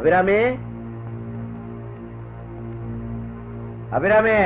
Abirami Abirami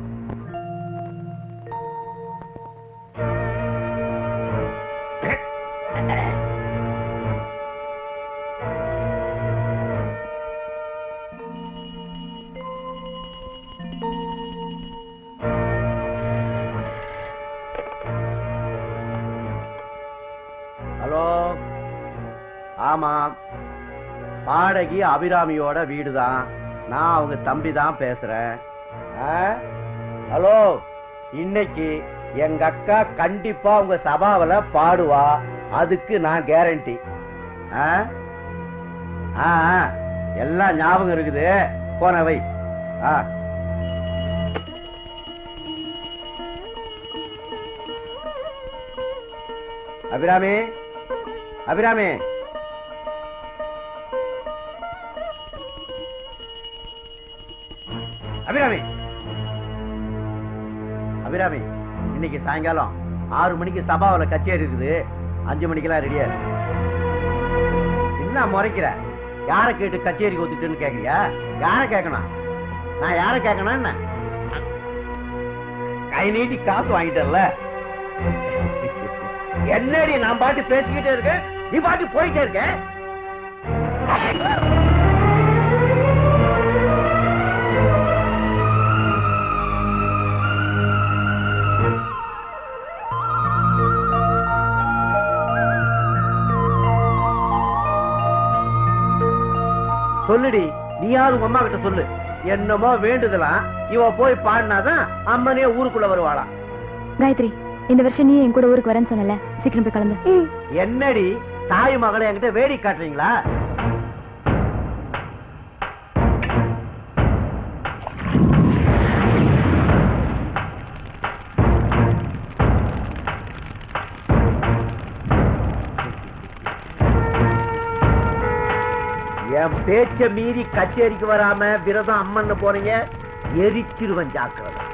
hello ஆமாம் பாடகி அபிராமியோட வீடு தான் நான் அவங்க தம்பி தான் பேசுறேன் ஆ? ஹலோ இன்னைக்கு எங்க அக்கா கண்டிப்பா உங்க சபாவில பாடுவா அதுக்கு நான் கேரண்டி ஆ ஆ, ஆ, எல்லாம் ஞாபகம் இருக்குது போன வை ஆ அபிராமி அபிராமி அபிராமி அபிராமி இன்னைக்கு சாயங்காலம் ஆறு மணிக்கு சபாவில் கச்சேரி இருக்குது அஞ்சு மணிக்கெல்லாம் ரெடியா இருக்கு என்ன முறைக்கிற யாரை கேட்டு கச்சேரி ஒத்துட்டுன்னு கேக்குறியா யாரை கேட்கணும் நான் யாரை கேட்கணும் என்ன கை நீட்டி காசு வாங்கிட்டல என்னடி நான் பாட்டு பேசிக்கிட்டே இருக்கேன் நீ பாட்டு போயிட்டே இருக்க சொல்லுடி நீயாவது உங்க அம்மா கிட்ட சொல்லு என்னமோ வேண்டுதலாம் இவ போய் பாடினாதான் அம்மனே ஊருக்குள்ள வருவாளாம் காயத்ரி இந்த வருஷம் நீ என் கூட ஊருக்கு வரேன்னு சொன்னல சீக்கிரம் போய் கிளம்பு என்னடி தாய் மகளை என்கிட்ட வேடி காட்டுறீங்களா என் பேச்ச மீறி கச்சேரிக்கு வராம விரதம் அம்மன்னு போறீங்க எரிச்சிருவன் ஜாக்கிரதை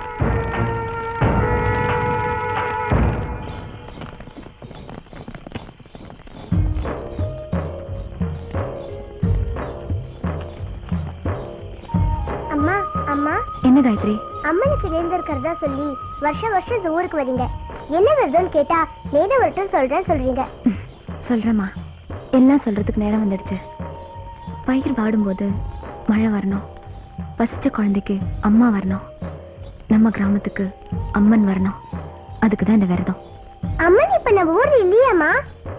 அம்மா அம்மா என்ன காயத்ரி அம்மனுக்கு நேர்ந்திருக்கிறதா சொல்லி வருஷம் வருஷம் இந்த ஊருக்கு வரீங்க என்ன வருதுன்னு கேட்டா நேர வரட்டும் சொல்றேன் சொல்றீங்க சொல்றேம்மா எல்லாம் சொல்றதுக்கு நேரம் வந்துடுச்சு பயிர் வாடும்போது மழை வரணும் பசிச்ச குழந்தைக்கு அம்மா வரணும் நம்ம கிராமத்துக்கு அம்மன் வரணும் அதுக்கு தான் இந்த விரதம் அம்மன் இப்ப நம்ம ஊர்ல இல்லையாம்மா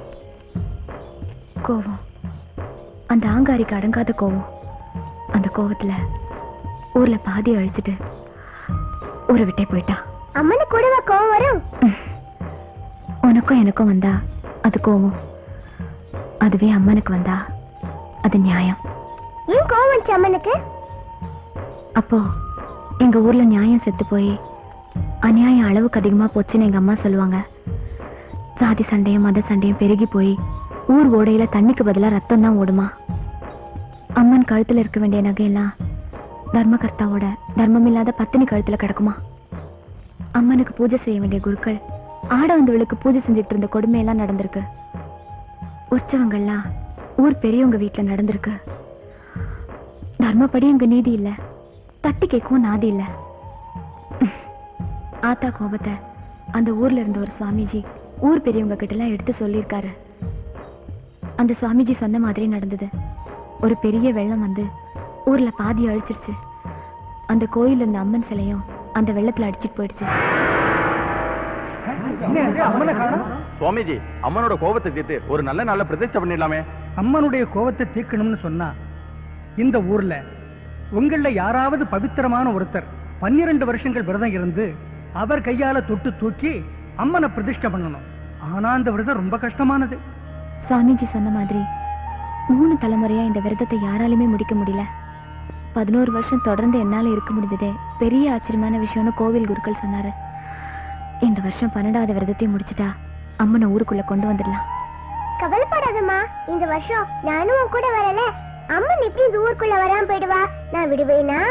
கோவம் அந்த ஆங்காரிக்கு அடங்காத கோவம் அந்த கோவத்துல ஊர்ல பாதி அழிச்சிட்டு ஊரை விட்டே போயிட்டா அம்மனு கூடவா கோவம் வரும் உனக்கும் எனக்கும் வந்தா அது கோவம் அதுவே அம்மனுக்கு வந்தா அது நியாயம் ஏன் கோவம் வந்துச்சு அம்மனுக்கு அப்போ எங்க ஊர்ல நியாயம் செத்து போய் அநியாயம் அளவுக்கு அதிகமா போச்சுன்னு எங்க அம்மா சொல்லுவாங்க சாதி சண்டையும் மத சண்டையும் பெருகி போய் ஊர் ஓடையில தண்ணிக்கு பதிலா ரத்தம் தான் ஓடுமா அம்மன் கழுத்துல இருக்க வேண்டிய நகையெல்லாம் தர்மகர்த்தாவோட தர்மம் இல்லாத பத்தினி கழுத்துல கிடக்குமா அம்மனுக்கு பூஜை செய்ய வேண்டிய குருக்கள் ஆடவந்தவளுக்கு பூஜை செஞ்சுட்டு இருந்த கொடுமையெல்லாம் நடந்திருக்கு உற்சவங்கள்லாம் ஊர் பெரியவங்க வீட்டுல நடந்திருக்கு தர்மப்படி அங்க நீதி இல்ல தட்டி கேட்கவும் நாதி இல்ல ஆத்தா கோபத்தை அந்த ஊர்ல இருந்த ஒரு சுவாமிஜி ஊர் பெரியவங்க கிட்ட எல்லாம் எடுத்து சொல்லியிருக்காரு அந்த சுவாமிஜி சொன்ன மாதிரி நடந்தது ஒரு பெரிய வெள்ளம் வந்து ஊர்ல பாதி அழிச்சிருச்சு அந்த கோயில்ல இருந்த அம்மன் சிலையும் அந்த வெள்ளத்துல அடிச்சிட்டு போயிடுச்சு சுவாமிஜி அம்மனோட கோபத்தை தீர்த்து ஒரு நல்ல நாள்ல பிரதிஷ்டை பண்ணிடலாமே அம்மனுடைய கோபத்தை தீர்க்கணும்னு சொன்னா இந்த ஊர்ல உங்கள யாராவது பவித்திரமான ஒருத்தர் பன்னிரண்டு வருஷங்கள் விரதம் இருந்து அவர் கையால தொட்டு தூக்கி அம்மனை பிரதிஷ்டை பண்ணணும் ஆனா அந்த விரதம் ரொம்ப கஷ்டமானது சுவாமிஜி சொன்ன மாதிரி மூணு தலைமுறையா இந்த விரதத்தை யாராலுமே முடிக்க முடியல பதினோரு வருஷம் தொடர்ந்து என்னால இருக்க முடிஞ்சதே பெரிய ஆச்சரியமான விஷயம்னு கோவில் குருக்கள் சொன்னாரு இந்த வருஷம் பன்னெண்டாவது விரதத்தையும் முடிச்சிட்டா அம்மனை ஊருக்குள்ள கொண்டு வந்துடலாம் கவலைப்படாதம்மா இந்த வருஷம் நானும் உன் கூட வரல அம்மன் எப்படி இந்த ஊருக்குள்ள வராம போயிடுவா நான் விடுவேனா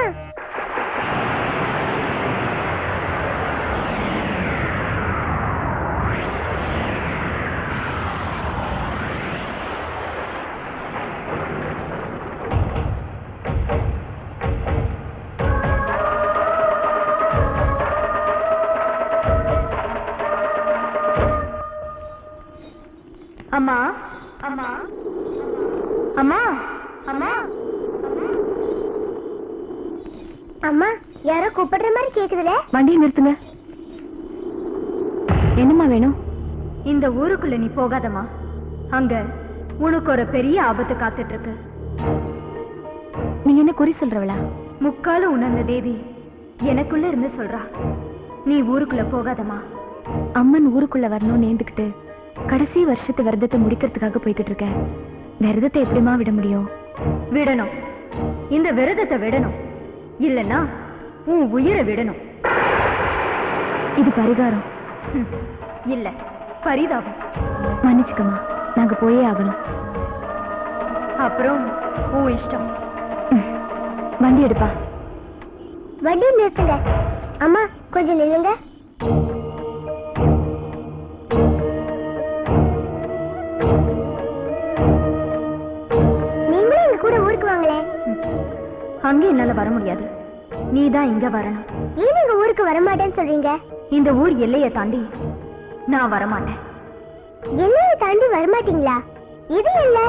அம்மா அம்மா அம்மா அம்மா அம்மா யாரோ கூப்பிடுற மாதிரி கேக்குதுல வண்டியை நிறுத்துங்க என்னம்மா வேணும் இந்த ஊருக்குள்ள நீ போகாதம்மா அங்க உனக்கு ஒரு பெரிய ஆபத்து காத்துட்டு இருக்கு நீ என்ன குறி சொல்றவளா முக்கால உணர்ந்த தேவி எனக்குள்ள இருந்து சொல்றா நீ ஊருக்குள்ள போகாதம்மா அம்மன் ஊருக்குள்ள வரணும்னு நேர்ந்துக்கிட்டு கடைசி வருஷத்து விரதத்தை முடிக்கிறதுக்காக போய்கிட்டு இருக்கேன் விரதத்தை எப்படிம்மா விட முடியும் விடணும் இந்த விரதத்தை விடணும் இல்லைன்னா உன் உயிரை விடணும் இது பரிகாரம் ஹம், இல்ல பரிதாபம் மன்னிச்சுக்கம்மா நாங்க போயே ஆகணும் அப்புறம் உன் இஷ்டம் வண்டி எடுப்பா வண்டி நிறுத்துங்க அம்மா கொஞ்சம் நில்லுங்க நீங்களும் எங்க கூட ஊருக்கு வாங்களேன் அங்கே என்னால வர முடியாது நீ தான் இங்க வரணும் ஏன் எங்க ஊருக்கு வரமாட்டேன்னு சொல்றீங்க இந்த ஊர் எல்லையை தாண்டி நான் வரமாட்டேன் எல்லையை தாண்டி வரமாட்டீங்களா இது இல்ல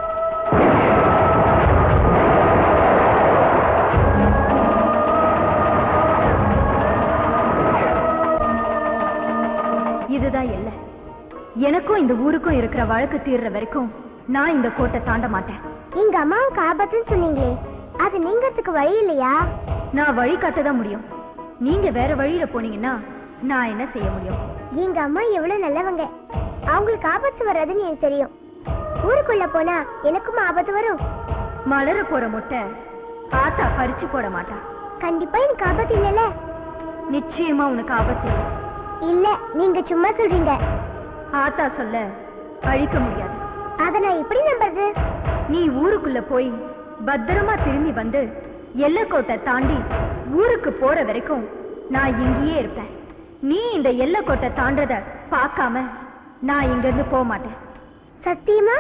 இதுதான் எல்லை எனக்கும் இந்த ஊருக்கும் இருக்கிற வழக்கு தீர்ற வரைக்கும் நான் இந்த கோட்டை தாண்ட மாட்டேன் எங்க அம்மாவுக்கு ஆபத்துன்னு சொன்னீங்களே அது நீங்கிறதுக்கு வழி இல்லையா நான் வழி காட்ட தான் முடியும் நீங்க வேற வழியில போனீங்கன்னா நான் என்ன செய்ய முடியும் எங்க அம்மா எவ்வளவு நல்லவங்க அவங்களுக்கு ஆபத்து வராதுன்னு எனக்கு தெரியும் ஊருக்குள்ள போனா எனக்கும் ஆபத்து வரும் மலர போற முட்டை ஆத்தா பறிச்சு போட மாட்டா கண்டிப்பா எனக்கு ஆபத்து இல்லைல்ல நிச்சயமா உனக்கு ஆபத்து இல்லை இல்ல நீங்க சும்மா சொல்றீங்க ஆத்தா சொல்ல அழிக்க முடியாது அத நான் எப்படி நம்புறது நீ ஊருக்குள்ள போய் பத்திரமா திரும்பி வந்து எல்லைக்கோட்டை தாண்டி ஊருக்கு போற வரைக்கும் நான் இங்கேயே இருப்பேன் நீ இந்த எல்லைக்கோட்டை தாண்டத பார்க்காம நான் இங்க இருந்து போக மாட்டேன் சத்தியமா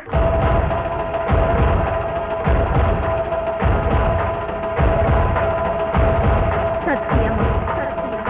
சத்தியமா சத்தியம்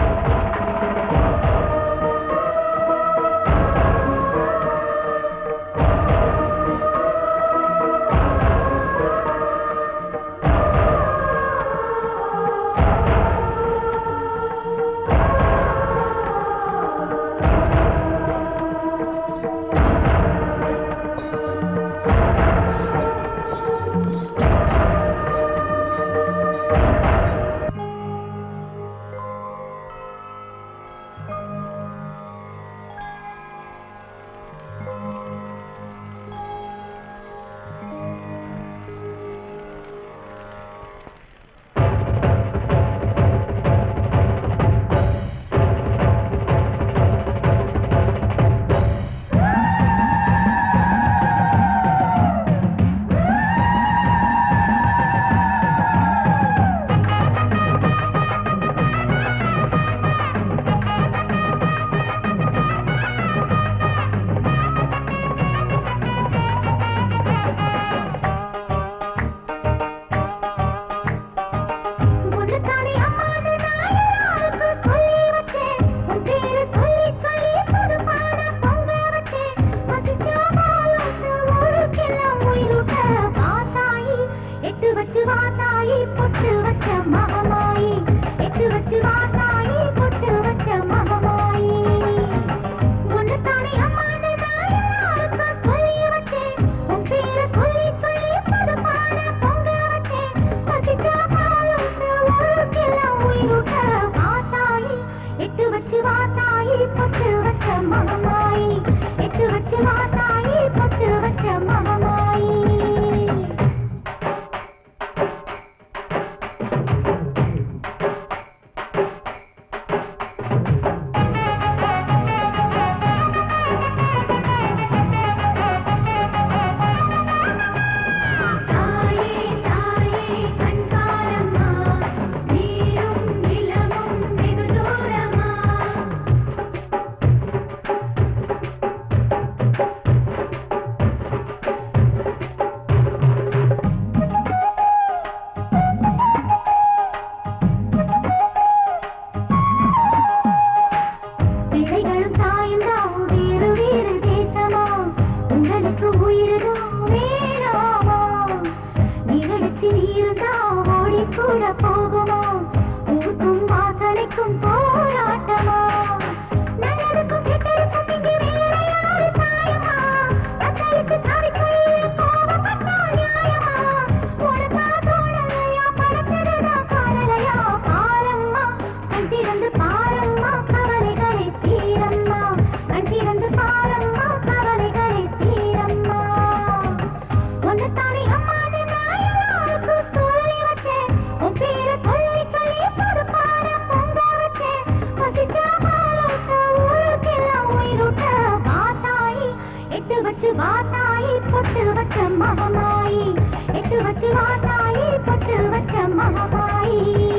எனக்கு உயிரோ வேணாமா நிகழ்ச்சி இருந்தா ஓடி கூட போகுமா ஊருக்கும் வாசனைக்கும் போராட்டமா நல்லதுக்கும் கெட்டதுக்கும் இங்கு வேற யாரு தாயமா தத்தளித்து தவிக்கையில் கோபப்பட்டா நியாயமா உனக்கா தோணலையா படைச்சதுதா காணலையா பாரம்மா கண் திறந்து பாரம்மா கவலைகளை தீரம்மா கண் திறந்து பாரம்மா கவலைகளை தீரம்மா உன்னைத்தானே அம்மான்னு நான் எல்லாருக்கும் சொல்லி வச்சேன். உன் பேரை சொல்லி சொல்லி புது பாடம் பொங்க வச்சேன். பசிச்சா பாலூட்ட, ஊருக்கெல்லாம் உயிரூட்ட. வா தாயி, எட்டு வச்சு வா தாயி, பொட்டு வச்ச மகமாயி. எட்டு வச்சு வா தாயி, பொட்டு வச்ச மகமாயி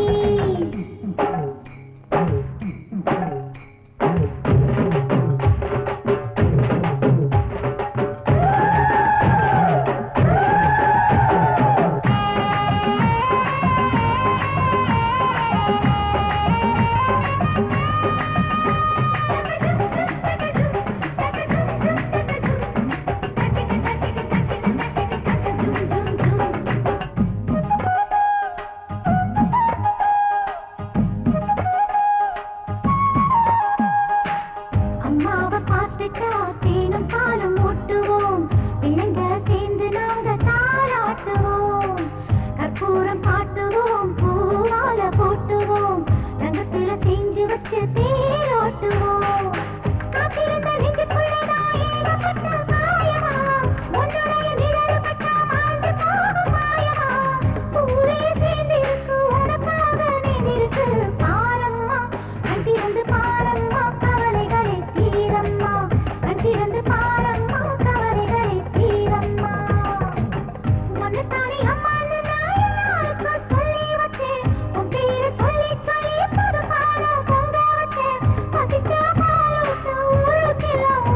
அம்மாவை பார்த்துட்டா தேனும் பாலும் ஊட்டுவோம் பிள்ளைங்க சேர்ந்து நாங்க தாளாட்டுவோம் கற்பூரம் காட்டுவோம் பூவால போட்டுவோம் தங்கத்துல செஞ்சு வச்சு தேரோட்டுவோம் காத்திருந்த நெஞ்சுக்குள்ளதான் ஏகப்பட்ட காயமா உன்னுடைய நிழல் பட்டா மறைஞ்சு போகும் மாயமா ஊரே சேர்ந்திருக்கு உனக்காக நீந்திருக்கு பாரம்மா கண் திறந்து பாரம்மா கவலைகளை தீரம்மா கண் திறந்து பாரம்மா கவலைகளை தீரம்மா உன்னைத்தானே அம்மான்னு நான் எல்லாருக்கும் சொல்லி வச்சேன். உன் பேரை சொல்லி சொல்லி புது பாடம் பொங்க வச்சேன். பசிச்சா பாலூட்ட, ஊருக்கெல்லாம்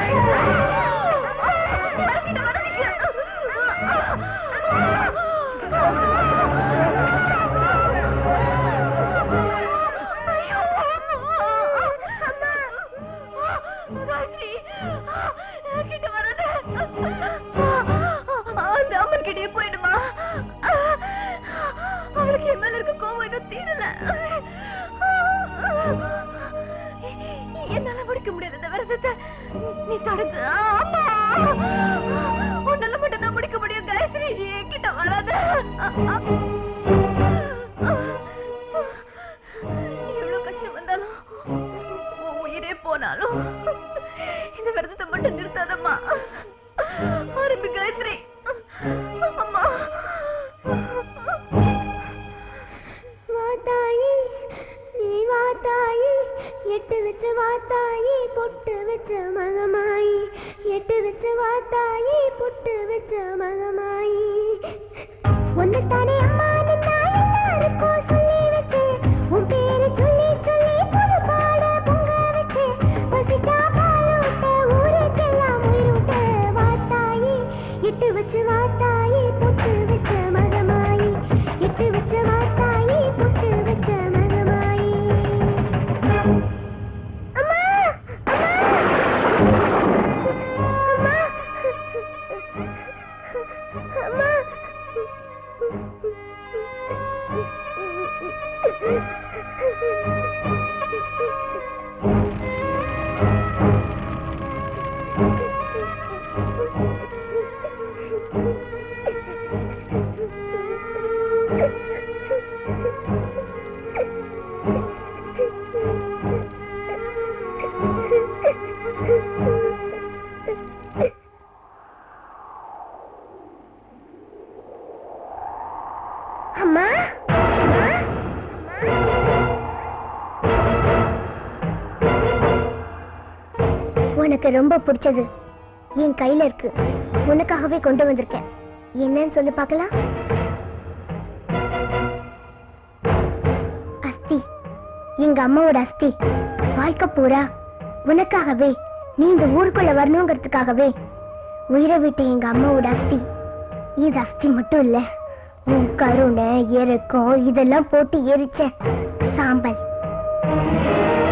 அந்த அம்மன் கிட்டே போயிடுமா அவளுக்கு என் மேல இருக்க கோவம் இன்னும் தீரல என்னால முடிக்க முடியாது இந்த விரதத்தை நீ தடுக்கு அம்மா உன்னால மட்டும் தான் முடிக்க முடியும் காயத்ரி நீ என்கிட்ட வராத எவ்வளவு கஷ்டம் வந்தாலும் உன் உயிரே போனாலும் இந்த விரதத்தை மட்டும் நிறுத்தாதம்மா ஆரம்பி காயத்ரி அம்மா வாத்தாயி நீ வாத்தாயி எட்டு வச்ச வாத்தாயி பொட்டு வச்ச மகமாயி எட்டு வச்ச வாத்தாயி பொட்டு வச்ச மகமாயி ஒன்னத்தானே அம்மா நான் எல்லாருக்கும் சொல்லி வச்சேன் உன் பேரு சொல்லி சொல்லி புது பாட பொங்க வச்சேன் பசிச்சா பாலூட்ட ஊருக்கெல்லாம் உயிரூட்ட வாத்தாயி எட்டு வச்சு வாத்தாயி பொட்டு வச்ச மகமாயி எட்டு வச்ச வாத்தாயி பொட்டு வச்ச மகமாயி அம்மா அம்மா அம்மா அம்மா அம்மா உனக்கு ரொம்ப பிடிச்சது என் கையில இருக்கு உனக்காகவே கொண்டு வந்திருக்கேன் என்னன்னு சொல்லி பார்க்கலாம் அஸ்தி எங்க அம்மாவோட அஸ்தி வாழ்க்கை பூரா உனக்காகவே நீ இந்த ஊருக்குள்ள வரணுங்கிறதுக்காகவே உயிரை விட்ட எங்க அம்மாவோட அஸ்தி இது அஸ்தி மட்டும் இல்ல உன் கருணை எருக்கம் இதெல்லாம் போட்டு எரிச்ச சாம்பல்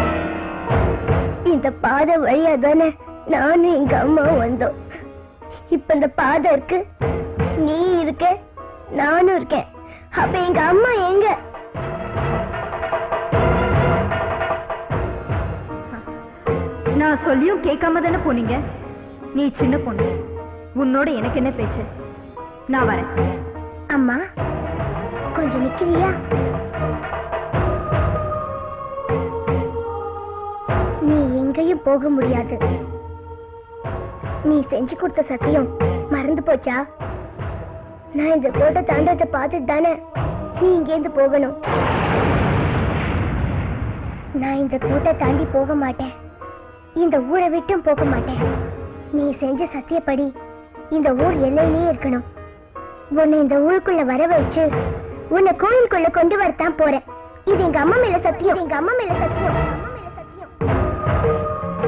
இந்த பாதை வழியா தானே நானும் எங்க அம்மா வந்தோம் இப்ப இந்த பாதை இருக்கு நீ இருக்க நானும் இருக்கேன் அப்ப எங்க அம்மா எங்க நான் சொல்லியும் கேட்காம தானே போனீங்க நீ சின்ன பொண்ணு உன்னோட எனக்கு என்ன பேச்சு நான் வரேன் அம்மா கொஞ்சம் நிக்கிறியா நீ எங்கேயும் போக முடியாது நீ செஞ்சு கொடுத்த சத்தியம் மறந்து போச்சா நான் இந்த கோட்டை தாண்டத்தை பார்த்துட்டு தானே நீ இங்கேருந்து போகணும் நான் இந்த கோட்டை தாண்டி போக மாட்டேன் இந்த ஊரை விட்டும் போக மாட்டேன் நீ செஞ்ச சத்தியப்படி இந்த ஊர் எல்லையிலேயே இருக்கணும் உன்னை இந்த ஊருக்குள்ள வர வச்சு உன்னை கோயிலுக்குள்ள கொண்டு வரத்தான் போறேன் இது எங்க அம்மா மேல சத்தியம் எங்க அம்மா மேல சத்தியம் எங்க அம்மா மேல சத்தியம்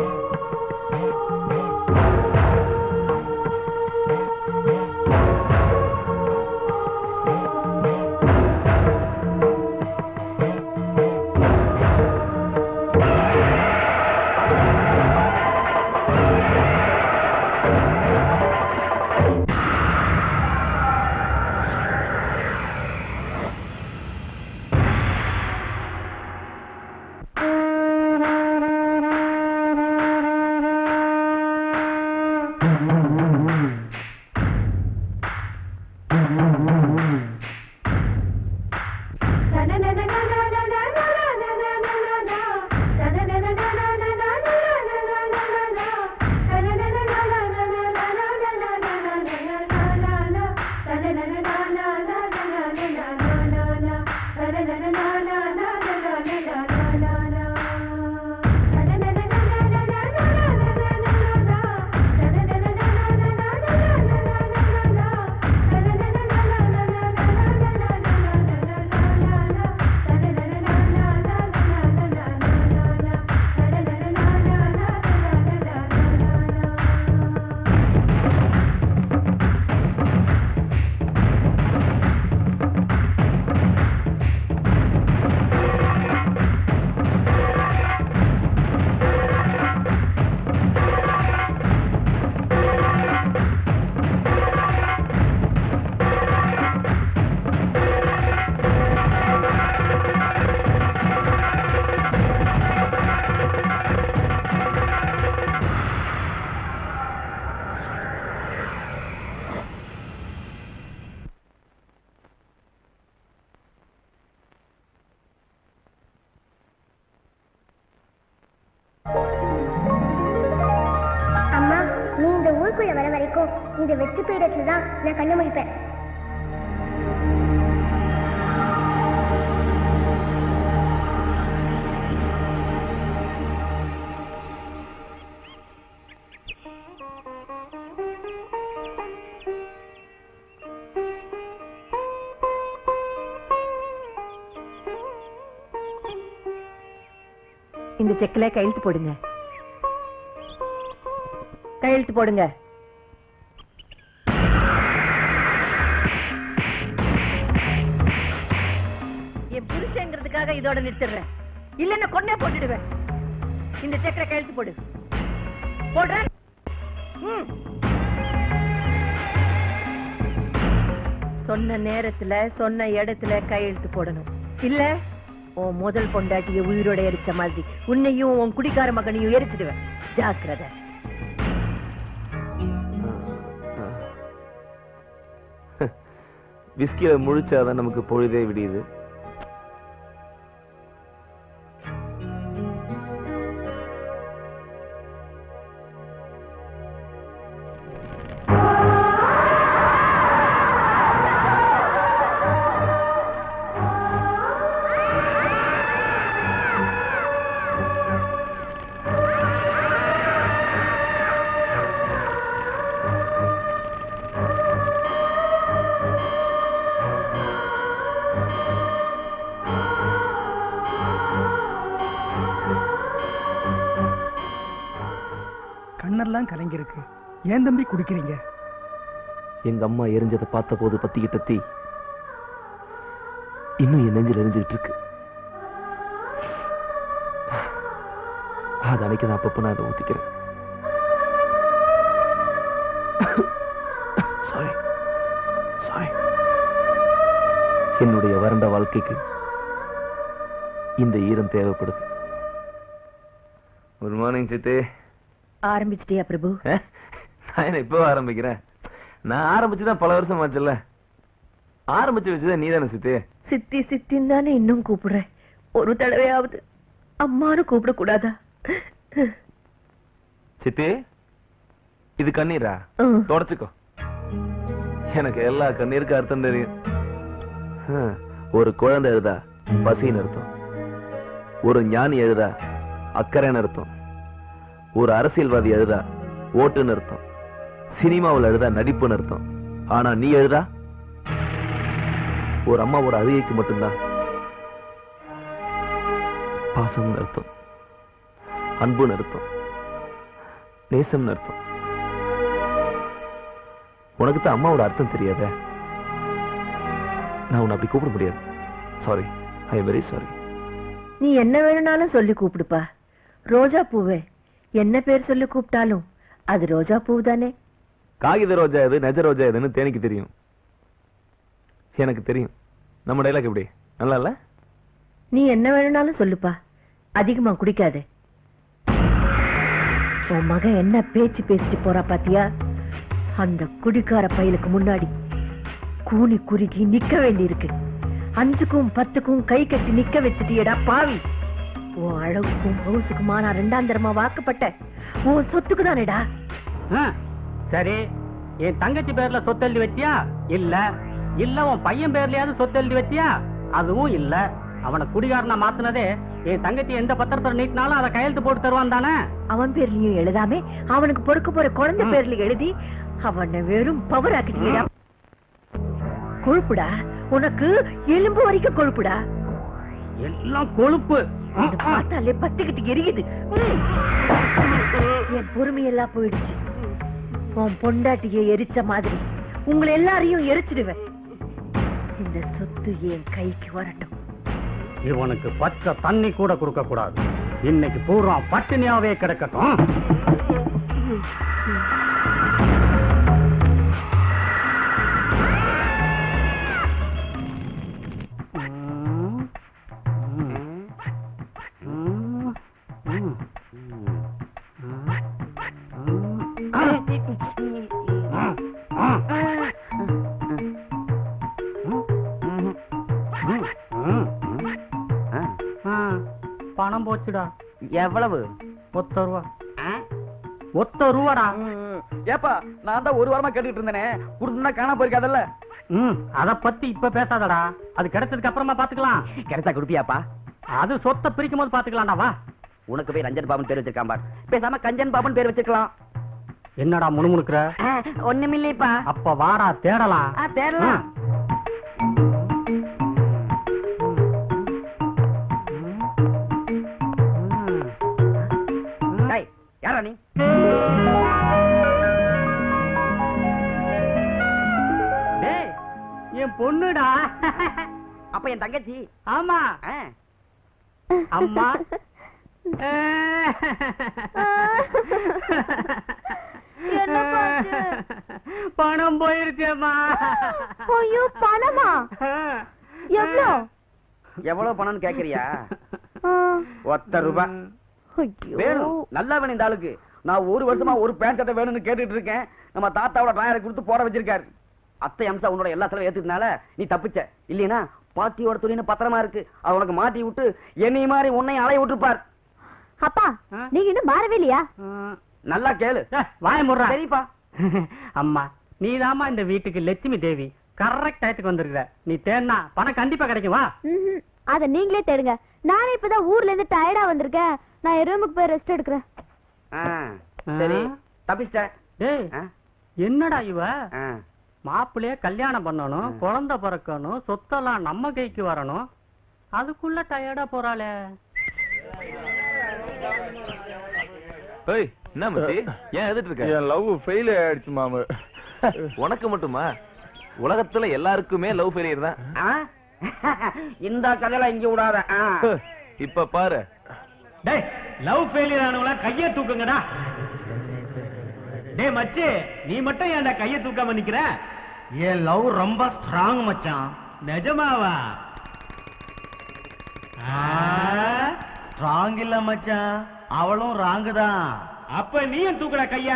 அம்மா நீ இந்த ஊருக்குள்ள வர வரைக்கும் இந்த வெற்றி பீடத்துல தான் நான் கண்ணு முடிப்பேன் இந்த செக்ல கையெழுத்து போடுங்க கையெழுத்து போடுங்க என் புருஷங்கிறதுக்காக இதோட நிறுத்திடுறேன் இல்லைன்னா கொன்னே போட்டுடுவேன் இந்த செக்ல கையெழுத்து போடு போடுறேன் ம். சொன்ன நேரத்துல சொன்ன இடத்துல கையெழுத்து போடணும் இல்ல உன் முதல் பொண்டாட்டிய உயிரோட எரிச்ச மாதிரி உன்னையும் உன் குடிக்கார மகனையும் எரிச்சிடுவேன் ஜாக்கிரதை விஸ்கியில முழிச்சாதான் நமக்கு பொழுதே விடியுது கண்ணெல்லாம் கலங்கிருக்கு ஏன் தம்பி குடிக்கிறீங்க எங்க அம்மா எரிஞ்சதை பார்த்த போது பத்திக்கிட்ட தீ இன்னும் என் நெஞ்சில் எரிஞ்சுக்கிட்டு இருக்கு அது அன்னைக்கு நான் அப்பப்போ நான் அதை ஊத்திக்கிறேன் என்னுடைய வறண்ட வாழ்க்கைக்கு இந்த ஈரம் தேவைப்படுது குட் மார்னிங் சித்தி ஆரம்பிச்சிட்டியா பிரபு அஹ், நான் என்ன இப்போ ஆரம்பிக்கிறேன் நான் ஆரம்பிச்சு தான் பல வருஷம் ஆச்சுல்ல ஆரம்பிச்சு வச்சுதான் நீ தானே சித்தி சித்தி சித்தின்னு தானே இன்னும் கூப்பிடுறேன் ஒரு தடவையாவது அம்மானு கூப்பிடக்கூடாதா சித்தி இது கண்ணீரா ம். தொடச்சுக்கோ எனக்கு எல்லா கண்ணீருக்கும் அர்த்தம் தெரியும் ஹம், ஒரு குழந்தை எழுதா பசின்னு அர்த்தம் ஒரு ஞானி எழுதா அக்கறைன்னு அர்த்தம் ஒரு அரசியல்வாதி எழுதா ஓட்டுன்னு அர்த்தம் சினிமாவில் எழுதா நடிப்புன்னு அர்த்தம் ஆனா நீ எழுதா ஒரு அம்மாவோட அழுகைக்கு மட்டும்தான் பாசம்னு அர்த்தம் அன்புன்னு அர்த்தம் நேசம்னு அர்த்தம் உனக்கு தான் அம்மாவோட அர்த்தம் தெரியாத நான் உன்னை அப்படி கூப்பிட முடியாது sorry I am very sorry நீ என்ன வேணும்னாலும் சொல்லி கூப்பிடுப்பா ரோஜா பூவே என்ன பேர் சொல்லி கூப்பிட்டாலும் அது ரோஜா பூ தானே காகித ரோஜா எது நெஜ ரோஜா எதுன்னு தேனிக்கு தெரியும் எனக்கு தெரியும் நம்ம டைலாக் எப்படி நல்லா இல்ல நீ என்ன வேணும்னாலும் சொல்லுப்பா அதிகமா குடிக்காதே உன் மகன் என்ன பேச்சு பேசிட்டு போறா பாத்தியா அந்த குடிக்கார பயலுக்கு முன்னாடி கூனி குறுகி நிக்க வேண்டியிருக்கு அஞ்சுக்கும் பத்துக்கும் கை கட்டி நிக்க வச்சுட்டியடா பாவி உன் அழகுக்கும் பவுசுக்குமா நான் ரெண்டாம் தரமா வாக்கப்பட்ட உன் சொத்துக்கு தானேடா ஆ, சரி என் தங்கச்சி பேர்ல சொத்து எழுதி வச்சியா இல்ல இல்ல உன் பையன் பேர்லயாவது சொத்து எழுதி வச்சியா அதுவும் இல்ல அவனை குடிகாரனா மாத்துனதே என் தங்கச்சி எந்த பத்திரத்துல நீட்டினாலும் அதை கையெழுத்து போட்டு தருவான் தானே அவன் பேர்லயும் எழுதாமே அவனுக்கு பொறுக்க போற குழந்தை பேர்ல எழுதி அவனை வெறும் பவர் ஆக்கிட்டீங்கடா கொழுப்புடா உனக்கு எலும்பு வரைக்கும் கொழுப்புடா எல்லாம் கொழுப்பு இத பார்த்தாலே பத்துக்கிட்டு எரியுது ம். என் பொறுமையெல்லாம் போயிடுச்சு உன் பொண்டாட்டிய எரிச்ச மாதிரி உங்களை எல்லாரையும் எரிச்சிடுவேன் இந்த சொத்து என் கைக்கு வரட்டும் இவனுக்கு பச்சை தண்ணி கூட கொடுக்க கூடாது இன்னைக்கு பூரா பட்டினியாவே கிடக்கட்டும் பணம் போச்சுடா எவ்வளவு ஒத்த ரூபா ஒத்த ரூபாடா ஏப்பா நான் தான் ஒரு வாரமா கேட்டுட்டு இருந்தேனே கொடுத்துருந்தா காணாம போயிருக்காதல்ல ம் அத பத்தி இப்ப பேசாதடா அது கிடைச்சதுக்கு அப்புறமா பாத்துக்கலாம் கிடைச்சா கொடுப்பியாப்பா அது சொத்தை பிரிக்கும் போது பாத்துக்கலாம்டா வா உனக்கு போய் ரஞ்சன் பாபுன்னு பேர் வச்சிருக்கான் பார் பேசாம கஞ்சன் பாபுன்னு பேர் வச்சிருக்கலாம் என்னடா முணுமுணுக்குற ஒண்ணுமில்லைப்பா அப்ப வாடா தேடலாம் தேடலாம் டேய், யாரா நீ டேய் என் பொண்ணுடா அப்ப என் தங்கச்சி ஆமா ஆ. அம்மா என்னப்பா ஆச்சு? பணம் போயிருச்சேம்மா ஐயோ பணமா எவ்வளோ எவ்வளவு பணம்னு கேக்குறியா ஆ, ஒத்த ரூபாய் ஐயோ வேணும் நல்லா வேணும் இந்த ஆளுக்கு நான் ஒரு வருஷமா ஒரு பேண்ட் சட்டை வேணும்னு கேட்டுட்டு இருக்கேன் நம்ம தாத்தாவோட டிராயரை கொடுத்து போட வச்சிருக்காரு அத்தை அம்சா உன்னோட எல்லா செலவும் ஏத்துக்கனால நீ தப்பிச்ச இல்லைனா பாட்டியோட துணின்னு பத்திரமா இருக்கு அது உனக்கு மாட்டி விட்டு என்னைய மாதிரி உன்னையும் அலைய விட்டுருப்பார் அப்பா நீங்க இன்னும் மாறவே இல்லையா நல்லா கேளு வாய முடுறா சரிப்பா அம்மா நீதாம்மா இந்த வீட்டுக்கு லட்சுமி தேவி கரெக்ட் டயத்துக்கு வந்திருக்கிற நீ தேன்னா பணம் கண்டிப்பா கிடைக்கும் வா ம்ஹும். அத நீங்களே தேடுங்க நானே இப்பதான் ஊர்ல இருந்து டயர்டா வந்திருக்கேன் நான் என் ரூமுக்கு போய் ரெஸ்ட் எடுக்கிறேன் ஆ, சரி தப்பிச்சிட்ட டேய் ஆ, என்னடா இவ ஆ. மாப்பிள்ளைய கல்யாணம் பண்ணணும் குழந்தை பிறக்கணும் சொத்தெல்லாம் நம்ம கைக்கு வரணும் அதுக்குள்ள டயர்டா போறாளே ஏய் என்ன மச்சி ஏன் எழுதிட்டு இருக்க என் லவ் ஃபெயில் ஆயிடுச்சு மாமு உனக்கு மட்டுமா உலகத்துல எல்லாருக்குமே லவ் ஃபெயிலியர் தான் ஆ? இந்த கதையில இங்க விடாத ஆ. இப்ப பாரு டேய் லவ் ஃபெயிலியர் ஆனவங்கள கைய தூக்குங்கடா டேய் மச்சி நீ மட்டும் ஏன்டா கைய தூக்காம நிக்கிற என் லவ் ரொம்ப ஸ்ட்ராங் மச்சான் நிஜமாவா ஸ்ட்ராங் இல்ல மச்சான் அவளும் ராங்கு தான் அப்ப நீயும் தூக்குற கைய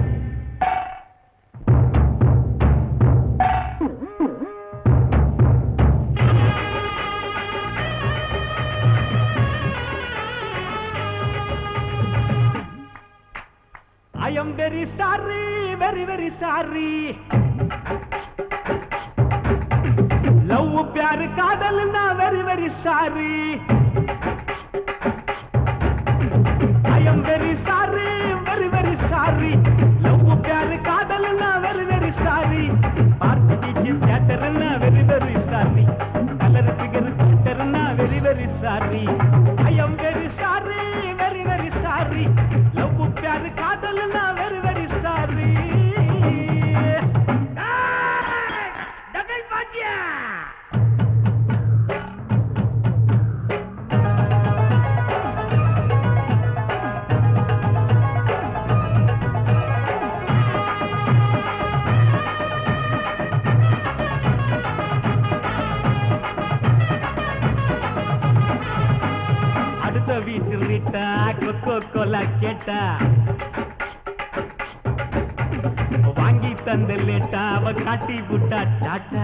I am very sorry very very sorry love பியார் காதல்னா very very sorry I am very sorry very very sorry love பியார் காதல்னா வெரி வெரி சாரி பார்த்து பீச்சு தியேட்டர்னா very very sorry colour figure தியேட்டர்னா very very sorry I am very sorry very very sorry love பியார் காதல்னா very very sorry double பாட்டியா அடுத்த வீட்டு ரீட்டா கொக்கோ கோலா கேட்டா வாங்கி தந்த லேட்டா அவ காட்டி விட்டா டாட்டா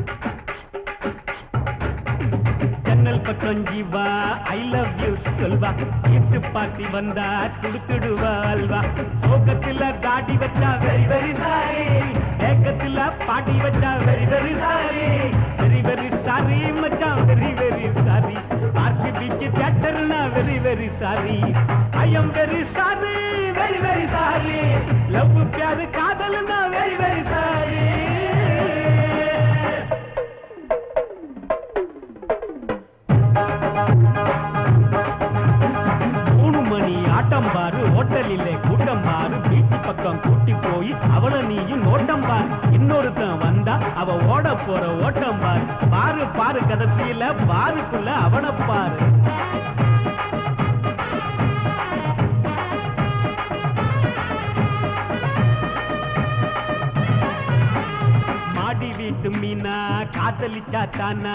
ஜன்னல் பக்கம் ஜீவா ஐ லவ் யூ சொல்வா ஈர்ச்சு பாட்டி வந்தா துடுத்துடுவா அல்வா சோகத்துல தாடி வச்சா வெரி வெரி சாரி ஏக்கத்துல பாட்டி வச்சா very very sorry very very sorry மச்சான் very very sorry park beach தியேட்டர்னா very very sorry I am very sorry very very sorry love பியாரு காதல்னா வெரி வெரி சாரி மூணு மணி ஆட்டம் பாரு ஹோட்டலிலே கூட்டம் பாரு பீச் பக்கம் கூட்டி போய் அவள நீயும் நோட்டம் பாரு இன்னொருத்தன் வந்தா அவ ஓட போற ஓட்டம் பாரு பாரு பாரு கடைசியில பாருக்குள்ள அவனை பாரு மாடி வீட்டு மீனா காத்தலிச்சா தானா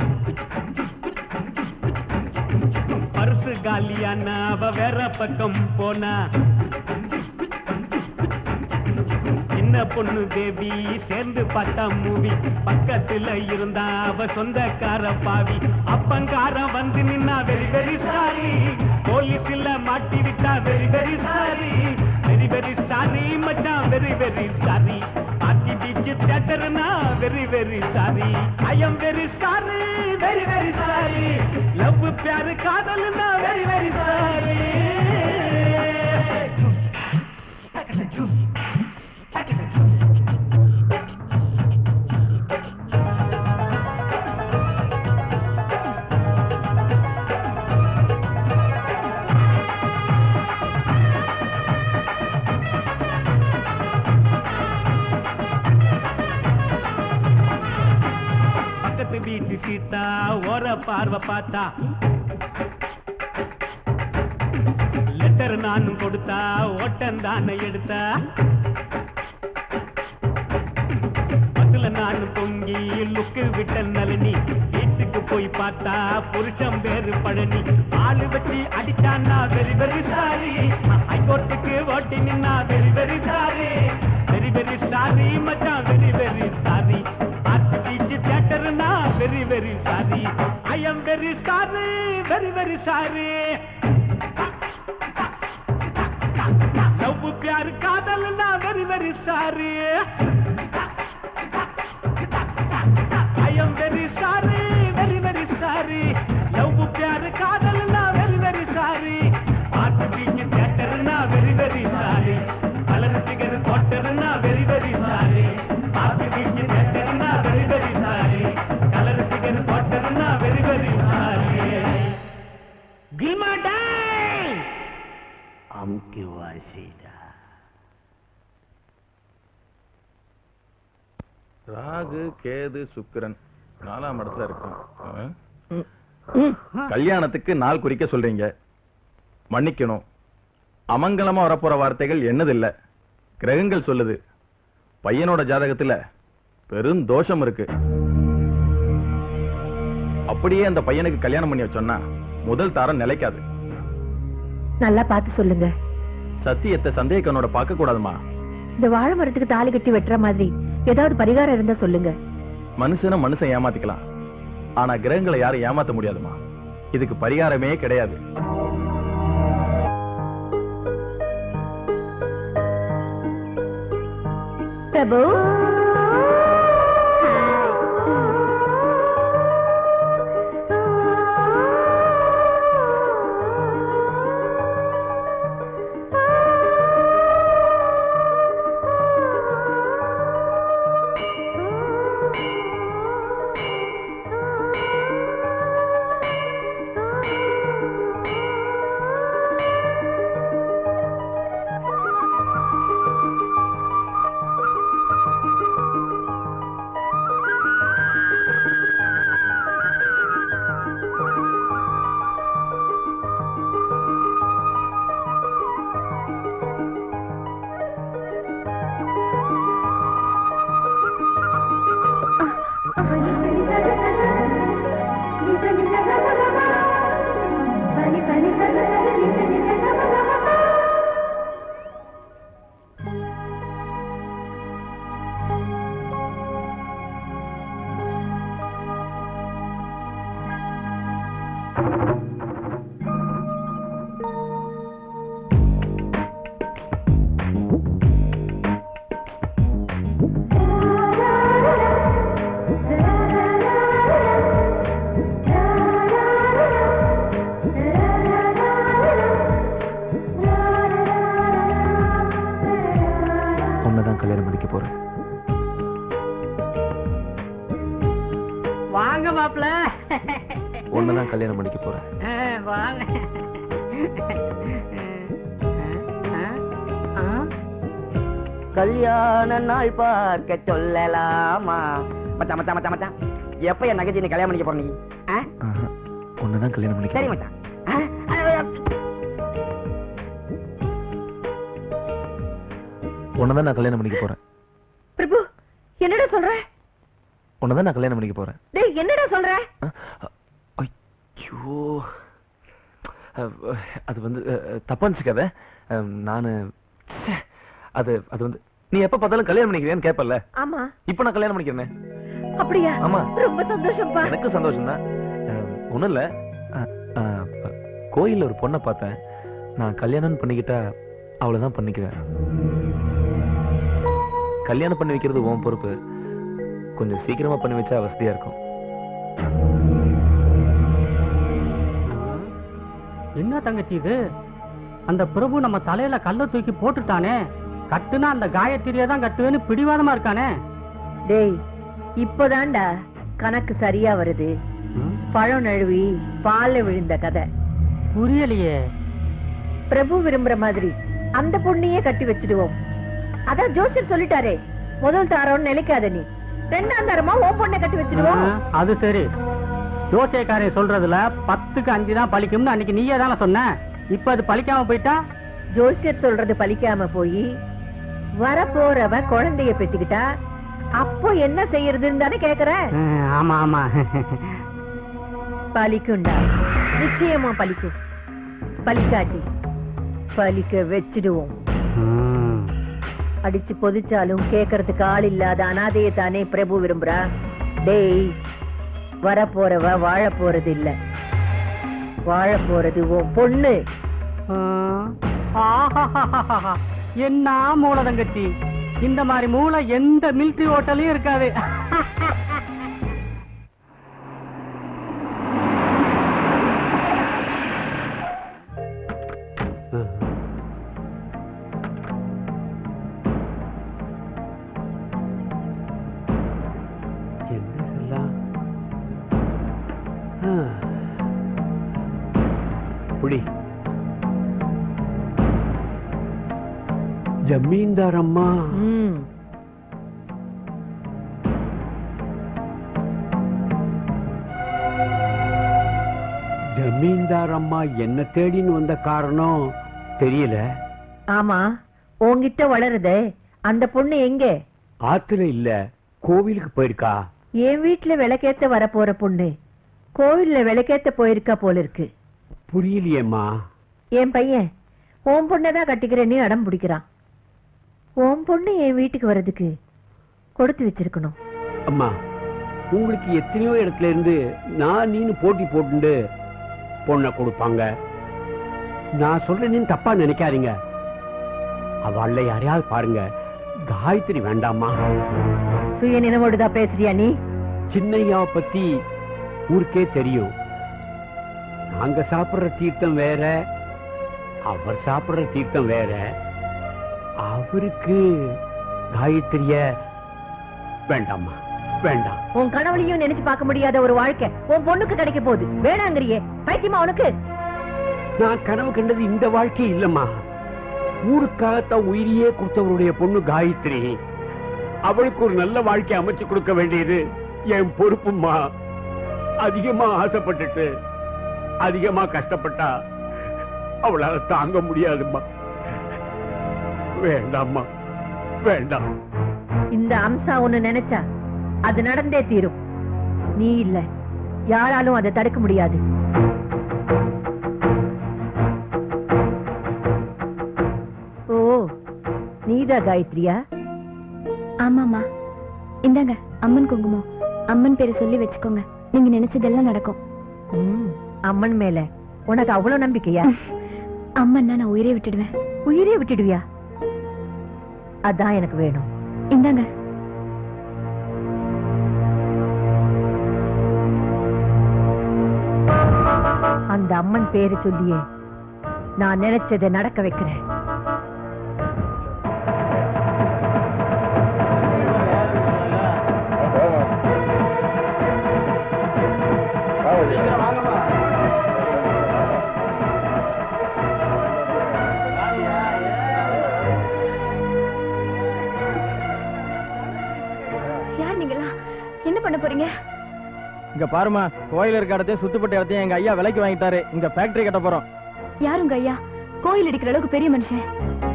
பர்சு காலியானா அவ வேற பக்கம் போனா சின்ன பொண்ணு தேவி சேர்ந்து பார்த்தா மூவி பக்கத்துல இருந்தா அவ சொந்தக்கார பாவி அப்பங்கார வந்து நின்னா வெரி வெரி சாரி போலீஸ்ல மாட்டி விட்டா very very sorry very very sorry மச்சான் வெரி வெரி சாரி பாத்தி பீச் தியேட்டர்னா very very sorry I am very sorry very very sorry love பியார் காதல்னா வெரி வெரி சாரி பக்கத்து வீட்டு சீத்தா ஓர பார்வை பார்த்தா லெட்டர் நானும் கொடுத்தா ஓட்டம் தானே எடுத்தா பஸ்ல நானும் பொங்கி லுக்கு விட்ட நளினி வீட்டுக்கு போய் பார்த்தா புருஷன் பேரு பழனி ஆளு வச்சு அடிச்சான்னா வெரி வெரி சாரி ஹைகோர்ட்டுக்கு ஓட்டி நின்னா very very sorry very very sorry மச்சான் வெரி வெரி சாரி பார்த்து பீச் தியேட்டர்னா very very sorry I am very sorry very very sorry love பியார் காதல்னா very very sorry I am very sorry very very sorry love பியார் காதல்னா very very sorry பார்த்து beach தியேட்டர்னா very very sorry colour figure கோட்டர்னா very very sorry பார்த்து beach தியேட்டர்னா very very sorry colour figure கோட்டர்னா வெரி வெரி சாரி கில்மா டை அமுக்கி வாசிடா ராகு கேது சுக்கிரன் நாலாம் இடத்துல இருக்கும் ஆ? கல்யாணத்துக்கு நாள் குறிக்க சொல்றீங்க மன்னிக்கணும் அமங்கலமா வரப்போற வார்த்தைகள் என்னதில்ல கிரகங்கள் சொல்லுது பையனோட ஜாதகத்துல பெரும் தோஷம் இருக்கு அப்படியே அந்த பையனுக்கு கல்யாணம் பண்ணி வச்சோன்னா முதல் தாரம் நிலைக்காது நல்லா பார்த்து சொல்லுங்க சத்தியத்தை சந்தேகனோட பார்க்க கூடாதுமா இந்த வாழை மரத்துக்கு தாலி கட்டி வெட்டுற மாதிரி ஏதாவது பரிகாரம் இருந்தா சொல்லுங்க மனுஷனை மனுஷன் ஏமாத்திக்கலாம் ஆனா கிரகங்களை யாரும் ஏமாத்த முடியாதுமா இதுக்கு பரிகாரமே கிடையாது பிரபு உன்னதான் கல்யாணம் பண்ணிக்க போறேன் வாங்க மாப்ள உன்னதான் கல்யாணம் பண்ணிக்க போறேன் வாங்க கல்யாண நாள் பார்க்க சொல்லலாமா மச்சான் மச்சான் மச்சான் மச்சான் எப்ப என் நகைச்சி நீ கல்யாணம் பண்ணிக்க போற நீ ஆ? உன்னதான் கல்யாணம் பண்ணிக்க சரி போறேன். மச்சான் ஆ? உன்னதான் நான் கல்யாணம் பண்ணிக்க போறேன் பிரபு என்னடா சொல்ற உன்னதான் நான் கல்யாணம் பண்ணிக்க போறேன் டேய் என்னடா சொல்ற ஐயோ அஹ், அது வந்து அஹ், தப்பா நினைச்சுக்காத அஹ், நானு ச்சே, அது அது வந்து நீ எப்ப பார்த்தாலும் கல்யாணம் பண்ணிக்கிறேன்னு கேப்பல்ல ஆமா இப்ப நான் கல்யாணம் பண்ணிக்கிறேன் அப்படியா ஆமா ரொம்ப சந்தோஷம்ப்பா எனக்கு சந்தோஷம் தான் ஒண்ணும் இல்ல அஹ், அஹ், கோயில்ல ஒரு பொண்ணை பார்த்தேன் நான் கல்யாணம் பண்ணிக்கிட்டா அவ்வளவுதான் பண்ணிக்குவேன் கல்யாணம் பண்ணி வைக்கிறது உன் பொறுப்பு கொஞ்சம் சீக்கிரமா பண்ணி வச்சா வசதியா இருக்கும் என்ன தங்கச்சி இது அந்த பிரபு நம்ம தலையில கல்ல தூக்கி போட்டுட்டானே கட்டுனா அந்த காயத்திரியை தான் கட்டுவேன்னு பிடிவாதமா இருக்கானே டேய் இப்பதான்டா கணக்கு சரியா வருது பழம் நழுவி பால்ல விழுந்த கதை புரியலையே பிரபு விரும்புற மாதிரி அந்த பொண்ணையே கட்டி வச்சிடுவோம் அதான் ஜோசியர் சொல்லிட்டாரே முதல் தாரம் நிலைக்காத நீ ரெண்டாம் தாரமா உன் பொண்ணை கட்டி வச்சிடுவோம் ஆ, அது சரி ஜோசியக்காரன் சொல்றதுல பத்துக்கு அஞ்சு தான் பலிக்கும்னு அன்னைக்கு நீயே தானே சொன்ன இப்ப அது பலிக்காம போயிட்டா ஜோசியர் சொல்றது பலிக்காம போய் வரப்போறவ குழந்தைய பெத்துக்கிட்டா அப்போ என்ன செய்யறதுன்னு தானே கேக்குற ஆ, ஆமா ஆமா பலிக்குண்டா நிச்சயமா பலிக்கும் பலிக்காட்டி பலிக்க வச்சிடுவோம் ம். அடிச்சு பொதிச்சாலும் கேக்குறதுக்கு ஆள் இல்லாத அனாதையை தானே பிரபு விரும்புறா டேய் வரப்போறவ வாழ போறது இல்ல வாழ போறது உன் பொண்ணு ஆ, ஆஹாஹாஹாஹா. என்ன மூளை தங்கச்சி இந்த மாதிரி மூளை எந்த மிலிட்டரி ஹோட்டலையும் இருக்காது என்ன சொல்லலாம் புடி ஜமீன்தார் அம்மா ம் ஜமீன்தார் அம்மா என்ன தேடின்னு வந்த காரணம் தெரியல ஆமா உன்கிட்ட வளருதே அந்த பொண்ணு எங்க ஆத்துல இல்ல கோவிலுக்கு போயிருக்கா என் வீட்டுல விளக்கேத்த வரப்போற பொண்ணு கோவில்ல விளக்கேத்த போயிருக்கா போல இருக்கு புரியலையேம்மா என் பையன் உன் பொண்ணதான் கட்டிக்கிறேன்னு அடம் பிடிக்கிறான் உன் பொண்ணு என் வீட்டுக்கு வர்றதுக்கு கொடுத்து வச்சிருக்கணும் அம்மா உங்களுக்கு எத்தனையோ இடத்துல இருந்து நான் நீனு போட்டி போட்டுண்டு பொண்ணை கொடுப்பாங்க நான் சொல்றேன்னு தப்பா நினைக்காதீங்க அவள்ல யாரையாவது பாருங்க காயத்ரி வேண்டாமா சுய நினைவோடுதான் பேசுறியா நீ சின்னையாவை பத்தி ஊருக்கே தெரியும் நாங்க சாப்பிடுற தீர்த்தம் வேற அவர் சாப்பிடுற தீர்த்தம் வேற அவருக்கு காயத்ரிய வேண்டாம்மா வேண்டாம் உன் கனவுலையும் நினைச்சு பார்க்க முடியாத ஒரு வாழ்க்கை உன் பொண்ணுக்கு கிடைக்க போகுது வேணாங்கிறியே பைத்தியமா உனக்கு நான் கனவு கண்டது இந்த வாழ்க்கை இல்லம்மா ஊருக்காகத்தான் உயிரியே கொடுத்தவருடைய பொண்ணு காயத்ரி அவளுக்கு ஒரு நல்ல வாழ்க்கை அமைச்சு கொடுக்க வேண்டியது என் பொறுப்புமா அதிகமா ஆசைப்பட்டுட்டு அதிகமா கஷ்டப்பட்டா அவளால தாங்க முடியாதும்மா வேண்டாம்மா வேண்டாம் இந்த அம்சா ஒண்ணு நினைச்சா அது நடந்தே தீரும் நீ இல்ல யாராலும் அதை தடுக்க முடியாது ஓ நீதா காயத்ரியா ஆமாம்மா இந்தாங்க அம்மன் குங்குமம் அம்மன் பேரை சொல்லி வச்சுக்கோங்க நீங்க நினைச்சதெல்லாம் நடக்கும் ம், அம்மன் மேல உனக்கு அவ்வளவு நம்பிக்கையா அம்மன்னா நான் உயிரே விட்டுடுவேன் உயிரே விட்டுடுவியா அதான் எனக்கு வேணும் இந்தாங்க அந்த அம்மன் பேரை சொல்லியே நான் நினைச்சதை நடக்க வைக்கிறேன் யார் நீங்களா என்ன பண்ண போறீங்க இங்க பாருமா கோயில் இருக்க இடத்தையும் சுத்துப்பட்ட இடத்தையும் எங்க ஐயா விலைக்கு வாங்கிட்டாரு இங்க ஃபேக்டரி கட்ட போறோம் யார் உங்க ஐயா கோயில் அடிக்கிற அளவுக்கு பெரிய மனுஷன்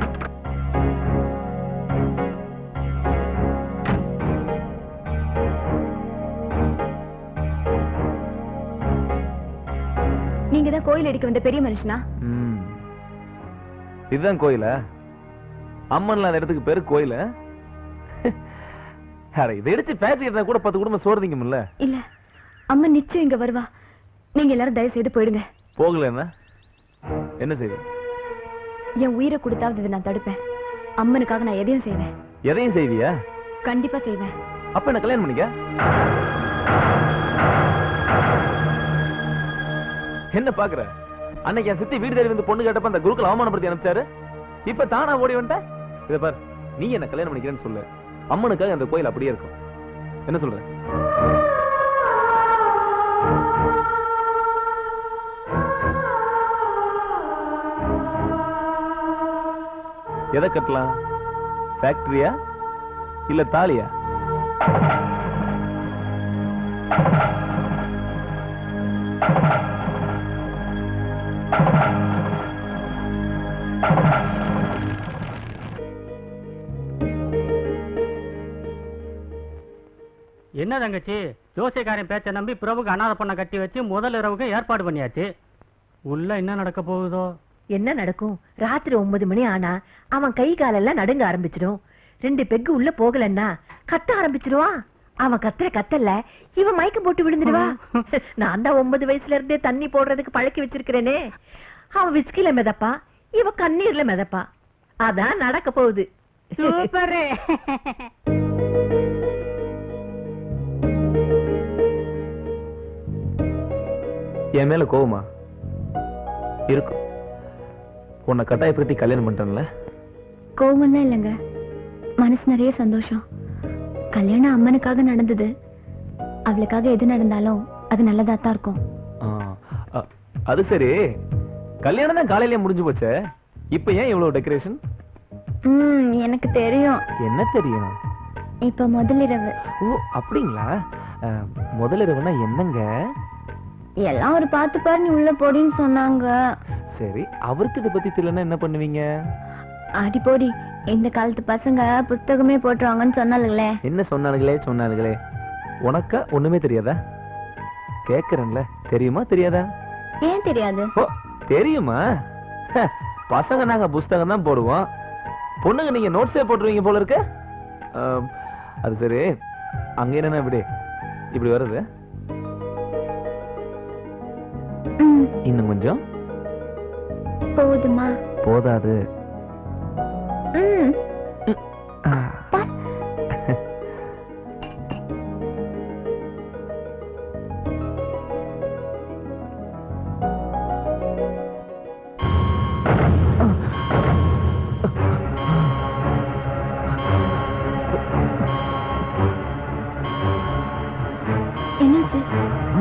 நீங்க தான் கோயில் அடிக்க வந்த பெரிய மனுஷனா ம். இதுதான் கோயிலா அம்மன்ல அந்த இடத்துக்கு பேரு கோயில அட இதை இடிச்சு ஃபேக்டரி இருந்தா கூட பத்து குடும்பம் சோறு திங்கும்ல இல்ல அம்மன் நிச்சயம் இங்க வருவா நீங்க எல்லாரும் தயவு செய்து போயிடுங்க போகலன்னா என்ன செய்வேன் என் உயிரை கொடுத்தாவது இதை நான் தடுப்பேன் அம்மனுக்காக நான் எதையும் செய்வேன் எதையும் செய்வியா கண்டிப்பா செய்வேன் அப்ப என்ன கல்யாணம் பண்ணிக்க என்ன பாக்குற அன்னைக்கு என் சித்தி வீடு தேடி வந்து பொண்ணு கேட்டப்ப அந்த குருக்கள் அவமானப்படுத்தி அனுப்பிச்சாரு இப்ப தானா ஓடி வந்துட்ட இத பார் நீ என்ன கல்யாணம் பண்ணிக்கிறேன்னு சொல்லு அம்மனுக்காக அந்த கோயில் அப்படியே இருக்கும் என்ன சொல்ற எதை கட்டலாம் ஃபேக்டரியா இல்ல தாலியா என்ன தங்கச்சி ஜோசியக்காரன் பேச்சை நம்பி பிரபுக்கு அனாதை பொண்ணை கட்டி வச்சு முதல் இரவுக்கு ஏற்பாடு பண்ணியாச்சு உள்ள என்ன நடக்க போகுதோ என்ன நடக்கும் ராத்திரி ஒன்பது மணி ஆனா அவன் கை காலெல்லாம் நடுங்க ஆரம்பிச்சிடும் ரெண்டு பெக்கு உள்ள போகலன்னா கத்த ஆரம்பிச்சிடுவான் அவன் கத்துற கத்தல்ல இவன் மயக்கம் போட்டு விழுந்துடுவா நான் தான் ஒன்பது வயசுல இருந்தே தண்ணி போடுறதுக்கு பழக்கி வச்சிருக்கிறேனே அவன் விஸ்கில மிதப்பா இவ கண்ணீர்ல மிதப்பா அதான் நடக்க போகுது சூப்பர் என் மேல கோவமா இருக்கும் உன்னை கட்டாயப்படுத்தி கல்யாணம் பண்ணிட்டேன்ல கோவம்லாம் இல்லைங்க மனசு நிறைய சந்தோஷம் கல்யாணம் அம்மனுக்காக நடந்தது அவளுக்காக எது நடந்தாலும் அது நல்லதா தான் இருக்கும் ஆ, அ, அது சரி கல்யாணம் தான் காலையிலேயே முடிஞ்சு போச்சே இப்ப ஏன் இவ்வளவு டெக்கரேஷன் ம் எனக்கு தெரியும் என்ன தெரியும் இப்ப முதலிரவு ஓ அப்படிங்களா அ, முதல் இரவுனா என்னங்க எல்லாம் ஒரு பார்த்து பாரு நீ உள்ள போடின்னு சொன்னாங்க சரி அவருக்கு இதை பத்தி தெரியலன்னா என்ன பண்ணுவீங்க அடி போடி இந்த காலத்து பசங்க புஸ்தகமே போட்டுருவாங்கன்னு சொன்னாலுங்களே என்ன சொன்னானுங்களே சொன்னானுங்களே உனக்கா ஒண்ணுமே தெரியாதா கேக்குறேன்ல தெரியுமா தெரியாதா ஏன் தெரியாது ஓ தெரியுமா ஹ, பசங்க நாங்க புஸ்தகம் தான் போடுவோம் பொண்ணுங்க நீங்க நோட்ஸே போட்டுருவீங்க போல இருக்கு ஆம், அது சரி அங்க என்னன்னா இப்படி இப்படி வருது ம், இன்னும் கொஞ்சம் போதுமா போதாது ம் ஆ. என்னாச்சு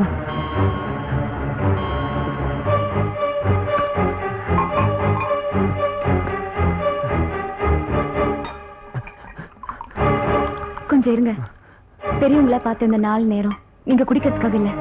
கொஞ்சம் இருங்க பெரியவங்கள பார்த்த இந்த நாள் நேரம் நீங்க குடிக்கிறதுக்காக இல்ல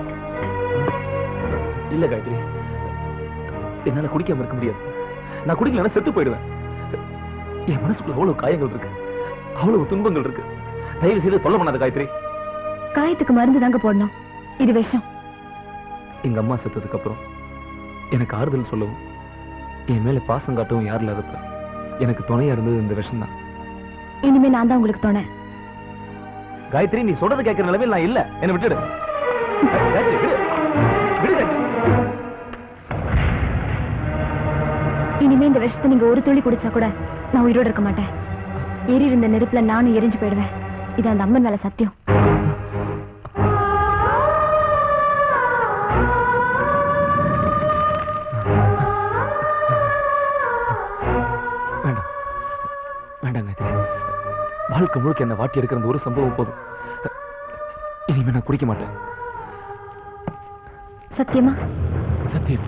இல்ல காயத்ரி என்னால குடிக்காம இருக்க முடியாது நான் குடிக்கலன்னா செத்து போயிடுவேன் என் மனசுக்குள்ள அவ்வளவு காயங்கள் இருக்கு அவ்வளவு துன்பங்கள் இருக்கு தயவு செய்து தொல்லை பண்ணாத காயத்ரி காயத்துக்கு மருந்து தாங்க போடணும் இது விஷம் எங்க அம்மா செத்ததுக்கு அப்புறம் எனக்கு ஆறுதல் சொல்லவும் என் மேல பாசம் காட்டவும் யாரில் இருப்ப எனக்கு துணையா இருந்தது இந்த விஷம் தான் இனிமே நான் தான் உங்களுக்கு துணை காயத்ரி நீ சொல்றது கேட்கிற நிலைமையில் நான் இல்ல என்ன விட்டுடு காயத்ரி விடு விடு காயத்ரி இனிமே இந்த விஷத்தை நீங்க ஒரு துளி குடிச்சா கூட நான் உயிரோட இருக்க மாட்டேன் எரி இருந்த நெருப்புல நானும் எரிஞ்சு போயிடுவேன் இது அந்த அம்மன் மேல சத்தியம் வேண்டாம் வேண்டாம் காயத்ரி வாழ்க்கை முழுக்க என்ன வாட்டி எடுக்கிற அந்த ஒரு சம்பவம் போதும் இனிமே நான் குடிக்க மாட்டேன் சத்தியமா சத்தியம்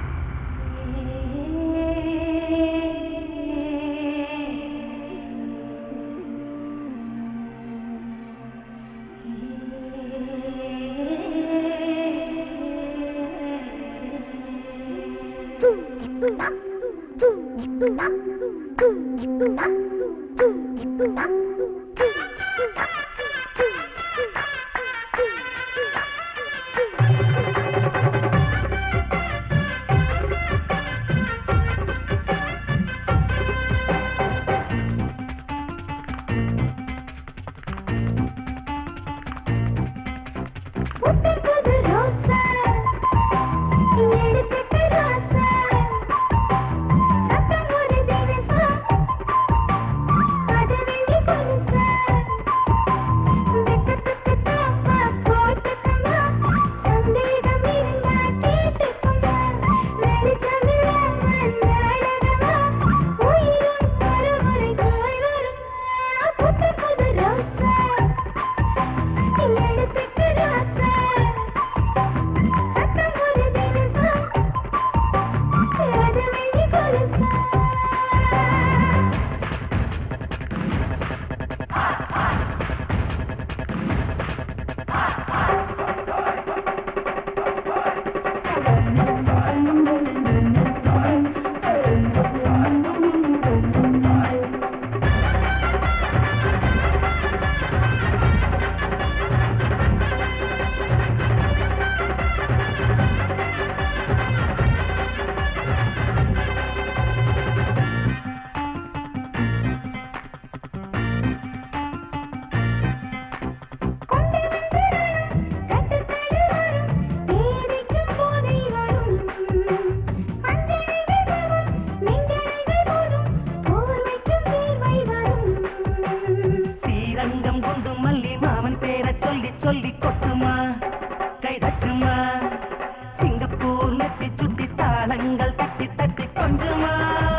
புது ரோசா எடுத்துக்க ரோசா சத்தம் ஒரு தினசா அது வெளி கொலுசா வெக்கத்துக்கு தாப்பா போட்டுக்கமா சந்தேகம் இருந்தா கேட்டுக்கமா வெளிச்சமில்லாம நாடகமா உயிரும் ஒரு முறை போய் வரும் புது புது ரோசா எடுத்துக்க ரோசா சத்தம் ஒரு தினசா அது வெளி கொலுசா தேதிக்கும் போதை வரும் அஞ்சலிகள் வரும் நெஞ்சலிகள் போதும் போர்வைக்கும் தேர்வை வரும் ஸ்ரீரங்கம் கொண்டு மல்லி மாமன் பேரை சொல்லி சொல்லி கொட்டுமா கை தட்டுமா சிங்கப்பூர் நெத்தி சுத்தி தாளங்கள் தட்டி தட்டி கொஞ்சமா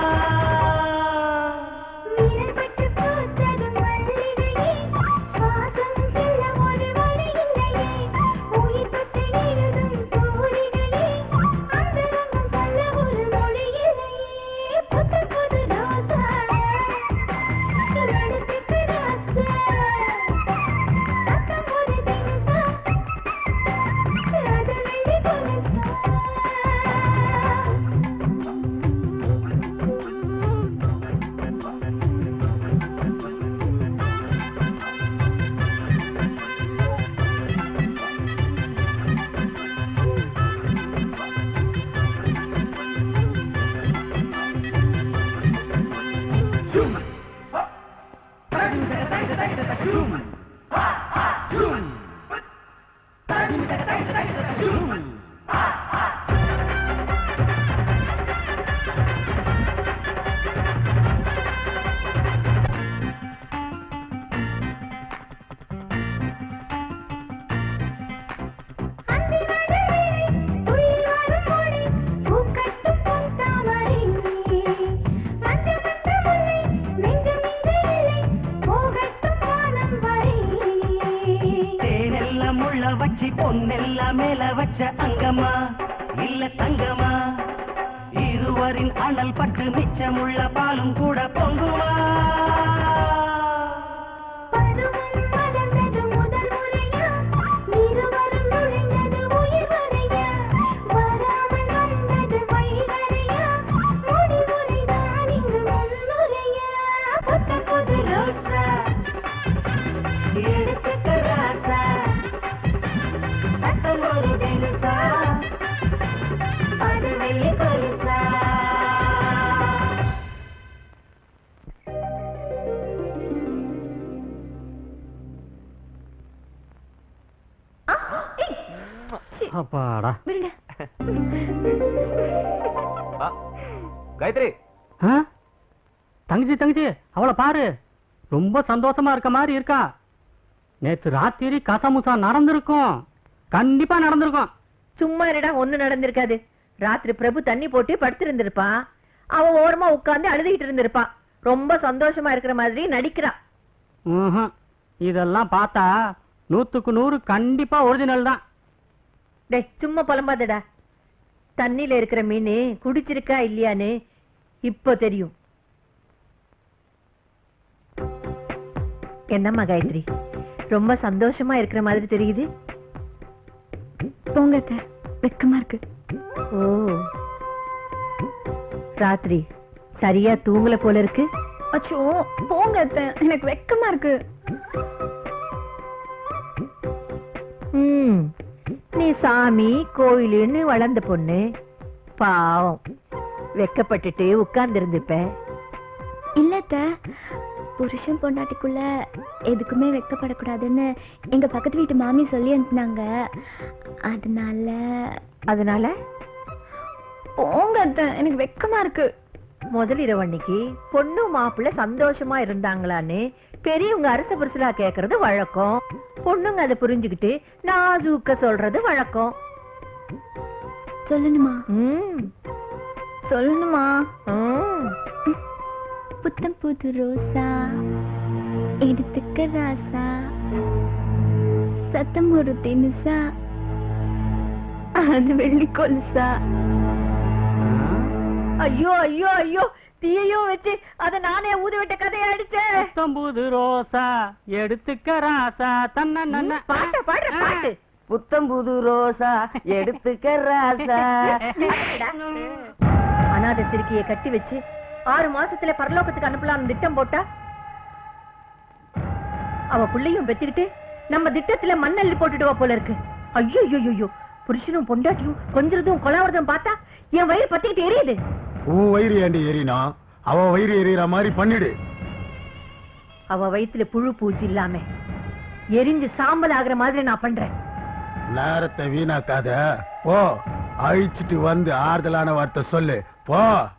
மீறப்பட்டு பூத்தது மல்லிகையே சுவாசம் செல்ல ஒரு வழி இல்லையே உயிர் தொட்டு எழுதும் தூரிகையே அந்தரங்கம் சொல்ல ஒரு மொழி இல்லையே புது புது ரோசா எடுத்துக்கு ரோசா சத்தம் ஒரு தினசா வச்சு பொன்னெல்லாம் மேல வச்ச அங்கமா இல்ல தங்கமா இருவரின் அனல் பட்டு மிச்சமுள்ள பாலும் கூட பொங்குமா பருவம் மலர்ந்தது முதல் முறையா இருவரும் நுழைந்தது உயிர் வரையா வராமல் வந்தது வைகரையா முடிவுரைதான் இங்கு முன்னுரையா புத்தம் புது ரோசா எடுத்துக்க ராசா சட்டம் ஒரு தினசா அது வெள்ளி கொலுசா அப்பாடா விடுங்க காயத்ரி ஆ? தங்கச்சி தங்கச்சி அவளை பாரு ரொம்ப சந்தோஷமா இருக்க மாதிரி இருக்கா நேத்து ராத்திரி கசமுசா நடந்திருக்கும் கண்டிப்பா நடந்திருக்கும் சும்மா இருடா ஒண்ணு நடந்திருக்காது ராத்திரி பிரபு தண்ணி போட்டு படுத்திருந்திருப்பான் அவன் ஓரமா உட்கார்ந்து அழுதுகிட்டு இருந்திருப்பான் ரொம்ப சந்தோஷமா இருக்கிற மாதிரி நடிக்கிறான் ம்ஹும். இதெல்லாம் பார்த்தா நூத்துக்கு நூறு கண்டிப்பா ஒரிஜினல் தான் டேய் சும்மா புலம்பாதடா தண்ணியில இருக்கிற மீன் குடிச்சிருக்கா இல்லையான்னு இப்போ தெரியும் என்னம்மா காயத்ரி ரொம்ப சந்தோஷமா இருக்கிற மாதிரி தெரியுது போங்க அத்தை வெக்கமா இருக்கு ஓ ராத்திரி சரியா தூங்கல போல இருக்கு அச்சோ போங்க அத்தை எனக்கு வெக்கமா இருக்கு ம் நீ சாமி கோயிலுன்னு வளர்ந்த பொண்ணு பாவம் வெக்கப்பட்டுட்டு உட்கார்ந்து இருந்திருப்ப இல்ல அத்தை புருஷன் பொண்டாட்டிக்குள்ள எதுக்குமே வெக்கப்படக்கூடாதுன்னு எங்க பக்கத்து வீட்டு மாமி சொல்லி அனுப்புனாங்க அதனால அதனால போங்க அத்தை எனக்கு வெக்கமா இருக்கு முதல் இரவு அன்னைக்கு பொண்ணு மாப்பிள்ளை சந்தோஷமா இருந்தாங்களான்னு பெரியவங்க அரச புருஷலா கேக்குறது வழக்கம் பொண்ணுங்க அதை புரிஞ்சுக்கிட்டு நாசூக்க சொல்றது வழக்கம் சொல்லணுமா ம், சொல்லணுமா ம். புத்தம் புது ரோசா எடுத்துக்க ராசா சத்தம் ஒரு தினுசா அது வெள்ளி கொலுசா ஐயோ ஐயோ ஐயோ தீயையும் வச்சு அத நானே ஊதி விட்ட கதையை அடிச்சேன் புத்தம்புது ரோசா எடுத்துக்க ராசா தன்ன நன்ன பாட்ட பாடுற பாட்டு புத்தம் புது ரோசா எடுத்துக்க ராசா அனாத சிறுக்கிய கட்டி வச்சு ஆறு மாசத்துல பரலோகத்துக்கு அனுப்பலாம்னு திட்டம் போட்டா அவ புள்ளையும் பெத்துக்கிட்டு நம்ம திட்டத்துல மண்ணள்ளி போட்டுடுவா போல இருக்கு ஐயோ ஐயோ ஐயோ புருஷனும் பொண்டாட்டியும் கொஞ்சறதும் கொலாவறதும் பார்த்தா என் வயிறு பத்திக்கிட்டு எரியுது உன் வயிறு ஏண்டி ஏறினா அவ வயிறு எறிகிற மாதிரி பண்ணிடு அவ வயித்துல புழு பூச்சி இல்லாம எரிஞ்சு சாம்பல் ஆகுற மாதிரி நான் பண்றேன் நேரத்தை வீணாக்காத போ அழிச்சிட்டு வந்து ஆறுதலான வார்த்தை சொல்லு போ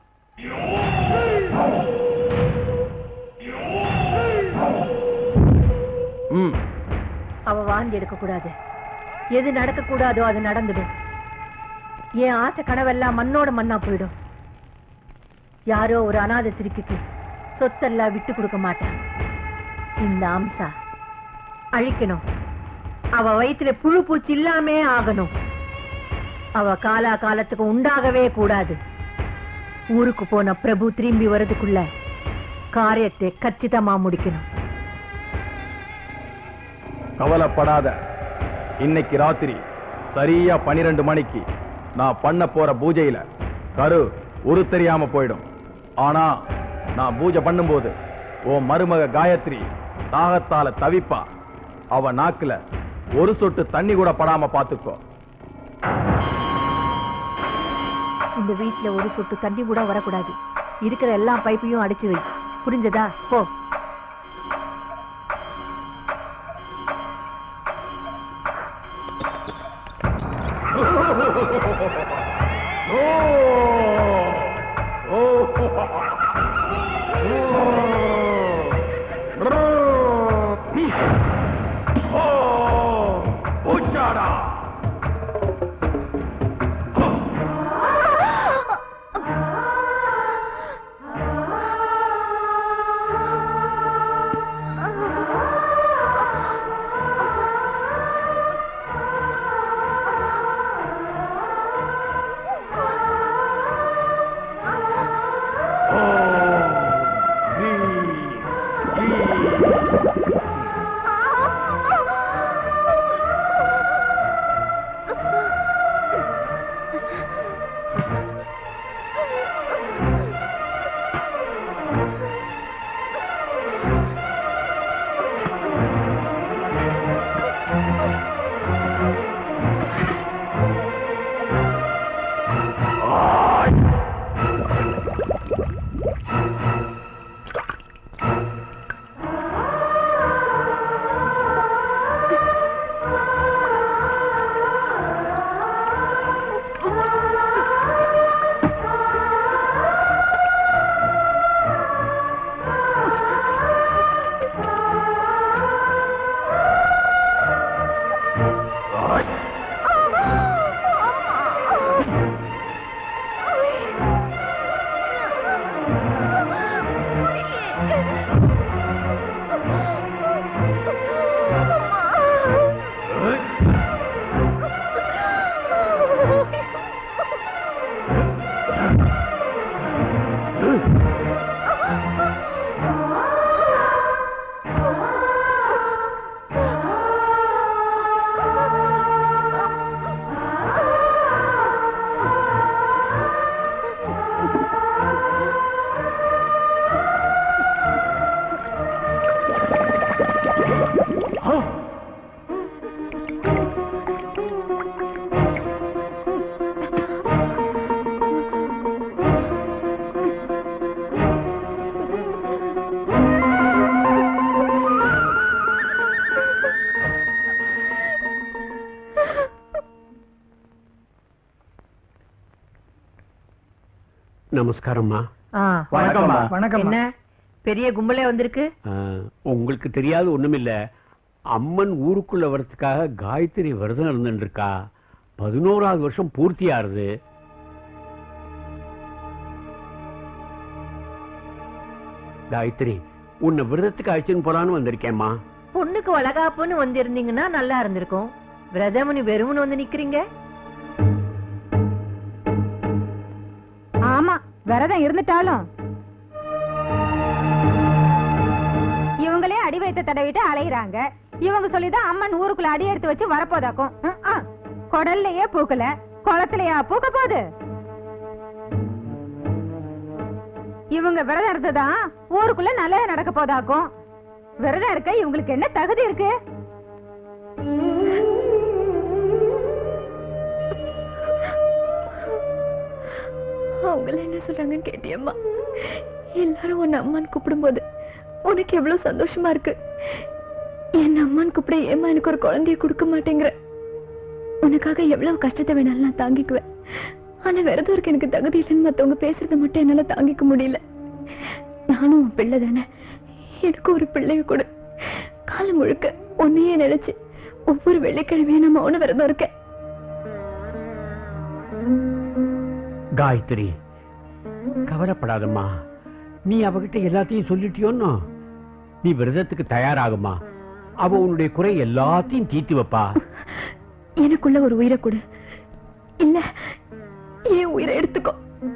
ம் அவ வாந்தி எடுக்க கூடாது எது நடக்க கூடாதோ அது நடந்துடும் என் ஆசை கனவெல்லாம் மண்ணோட மண்ணா போயிடும் யாரோ ஒரு அனாதை சிரிக்குக்கு சொத்தெல்லாம் விட்டு கொடுக்க மாட்டான் இந்த அம்சா அழிக்கணும் அவ வயித்துல புழு பூச்சி இல்லாமே ஆகணும் அவ காலா காலத்துக்கு உண்டாகவே கூடாது ஊருக்கு போன பிரபு திரும்பி வரதுக்குள்ள காரியத்தை கச்சிதமா முடிக்கணும் கவலைப்படாத இன்னைக்கு ராத்திரி சரியா பனிரெண்டு மணிக்கு நான் பண்ண போற பூஜையில கரு உரு தெரியாம போயிடும் ஆனா நான் பூஜை பண்ணும்போது உன் மருமக காயத்ரி தாகத்தால தவிப்பா அவ நாக்குல ஒரு சொட்டு தண்ணி கூட படாம பாத்துக்கோ இந்த வீட்ல ஒரு சொட்டு தண்ணி கூட வரக்கூடாது இருக்கிற எல்லா பைப்பையும் அடிச்சு வை புரிஞ்சதா போ நமஸ்காரம்மா ஆ, வணக்கம்மா. வணக்கம்மா. என்ன பெரிய கும்பலே வந்திருக்கு ஆ, உங்களுக்கு தெரியாது ஒண்ணுமில்ல அம்மன் ஊருக்குள்ள வர்றதுக்காக காயத்ரி விரதம் இருந்துட்டு இருக்கா பதினோராவது வருஷம் பூர்த்தி ஆறுது காயத்ரி உன்னை விரதத்துக்கு அழைச்சுன்னு போலான்னு வந்திருக்கேம்மா பொண்ணுக்கு வளகாப்புன்னு வந்திருந்தீங்கன்னா நல்லா இருந்திருக்கும் விரதமுனி வெறுமனு வந்து நிக்கிறீங்க ஆமா விரதம் இருந்துட்டாலும் இவங்களே அடி வைத்த தடவிட்டு அலையுறாங்க இவங்க சொல்லிதான் அம்மன் ஊருக்குள்ள அடி எடுத்து வச்சு வரப்போதாக்கும் ம், ஆ. குடல்லையே பூக்கல குளத்திலயா பூக்க போகுது இவங்க விரதம் இருந்துதான் ஊருக்குள்ள நல்லது நடக்க போதாக்கும் விரதம் இருக்க இவங்களுக்கு என்ன தகுதி இருக்கு அவங்கள என்ன சொல்றாங்கன்னு கேட்டியம்மா எல்லாரும் உன்னை அம்மான்னு கூப்பிடும்போது உனக்கு எவ்வளவு சந்தோஷமா இருக்கு என் அம்மான்னு கூப்பிட ஏமா எனக்கு ஒரு குழந்தைய கொடுக்க மாட்டேங்கிற உனக்காக எவ்வளவு கஷ்டத்தை வேணாலும் நான் தாங்கிக்குவேன் ஆனா விரதம் இருக்க எனக்கு தகுதி இல்லைன்னு மத்தவங்க பேசுறத மட்டும் என்னால தாங்கிக்க முடியல நானும் உன் பிள்ளை தானே எனக்கு ஒரு பிள்ளைய கொடு காலம் முழுக்க உன்னையே நினைச்சு ஒவ்வொரு வெள்ளிக்கிழமையும் நான் மௌன விரதம் இருக்கேன் காயத்ரி கவலைப்படாதம்மா நீ அவகிட்ட எல்லாத்தையும் சொல்லிட்டியோன்னு நீ விரதத்துக்கு தயாராகுமா அவ உன்னுடைய குறை எல்லாத்தையும் தீர்த்து வைப்பா எனக்குள்ள ஒரு உயிரை கொடு இல்ல ஏன் உயிரை எடுத்துக்கோ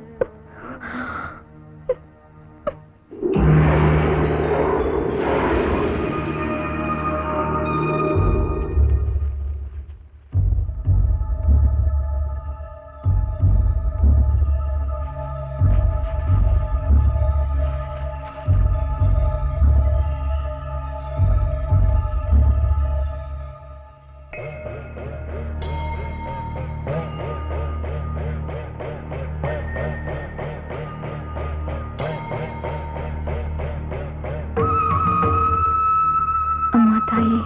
அம்மா தாயே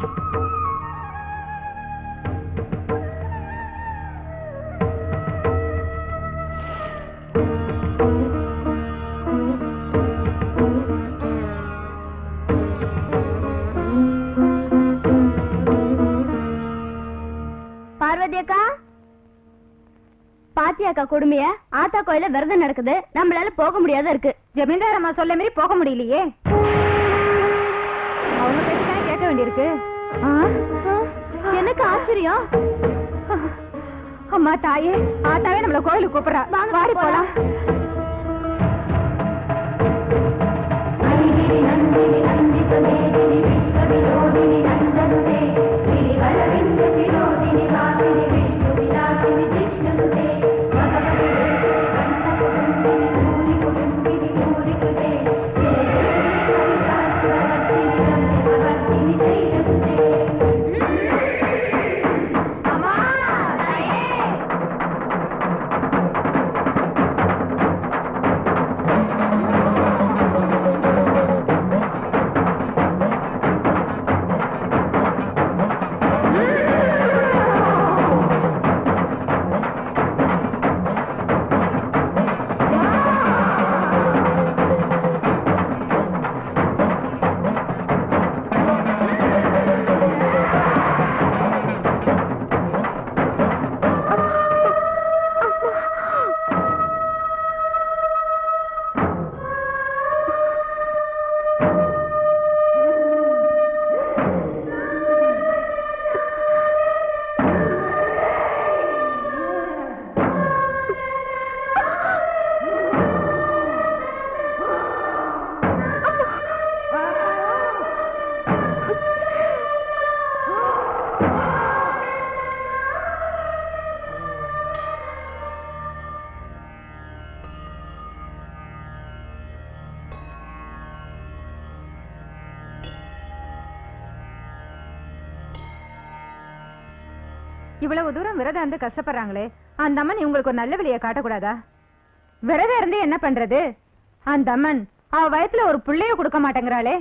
பார்வதி அக்கா பாத்தியாக்கா கொடுமைய ஆத்தா கோயில விரதம் நடக்குது நம்மளால போக முடியாத இருக்கு ஜமீன்தார் அம்மா சொல்ல மீறி போக முடியலையே அவங்க பேசிதான் கேட்க வேண்டியிருக்கு ஆ, ஆ, எனக்கு ஆச்சரியம் அம்மா தாயே ஆத்தாவே நம்மள கோயிலுக்கு கூப்பிடுறா வாங்க, வாடி போலாம் இவ்வளவு தூரம் விரதம் இருந்து கஷ்டப்படுறாங்களே அந்த அம்மன் இவங்களுக்கு ஒரு நல்ல வழியை காட்டக்கூடாதா விரதம் இருந்து என்ன பண்றது அந்த அம்மன் அவ வயத்துல ஒரு புள்ளைய கொடுக்க மாட்டேங்கிறாளே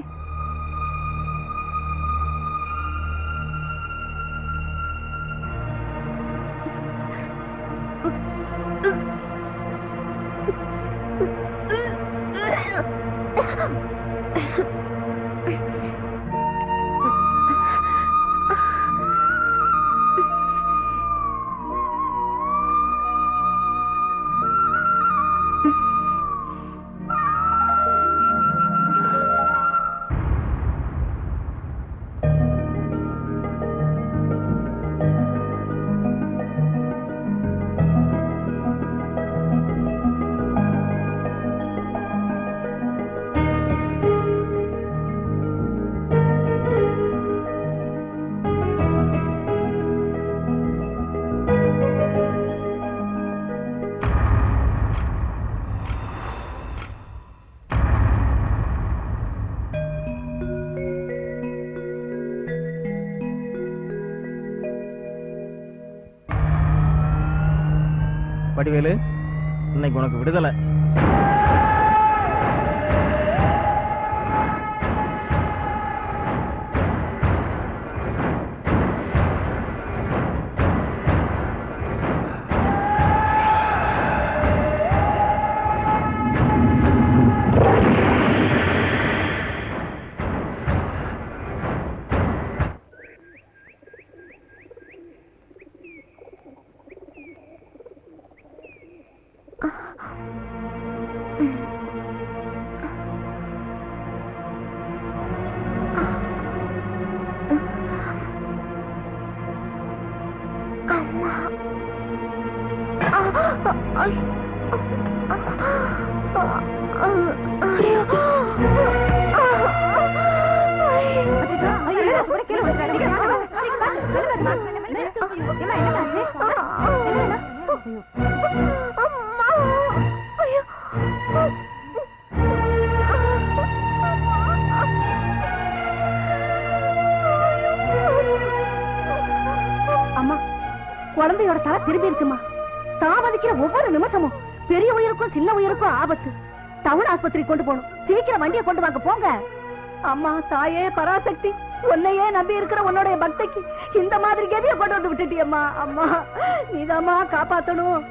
வடிவேலு இன்னைக்கு உனக்கு விடுதலை அம்மா குழந்தையோட தலை திரும்பிருச்சுமா தாமதிக்கிற ஒவ்வொரு நிமிஷமும் பெரிய உயிருக்கும் சின்ன உயிருக்கும் ஆபத்து டவுன் ஆஸ்பத்திரி கொண்டு போகணும் சீக்கிரம் வண்டியை கொண்டு வாங்க போங்க அம்மா தாயே பராசக்தி உன்னையே நம்பி இருக்கிற உன்னுடைய பக்திக்கு இந்த மாதிரி கதியை கொண்டு வந்து விட்டுட்டியம்மா அம்மா நீதாம்மா காப்பாத்தணும்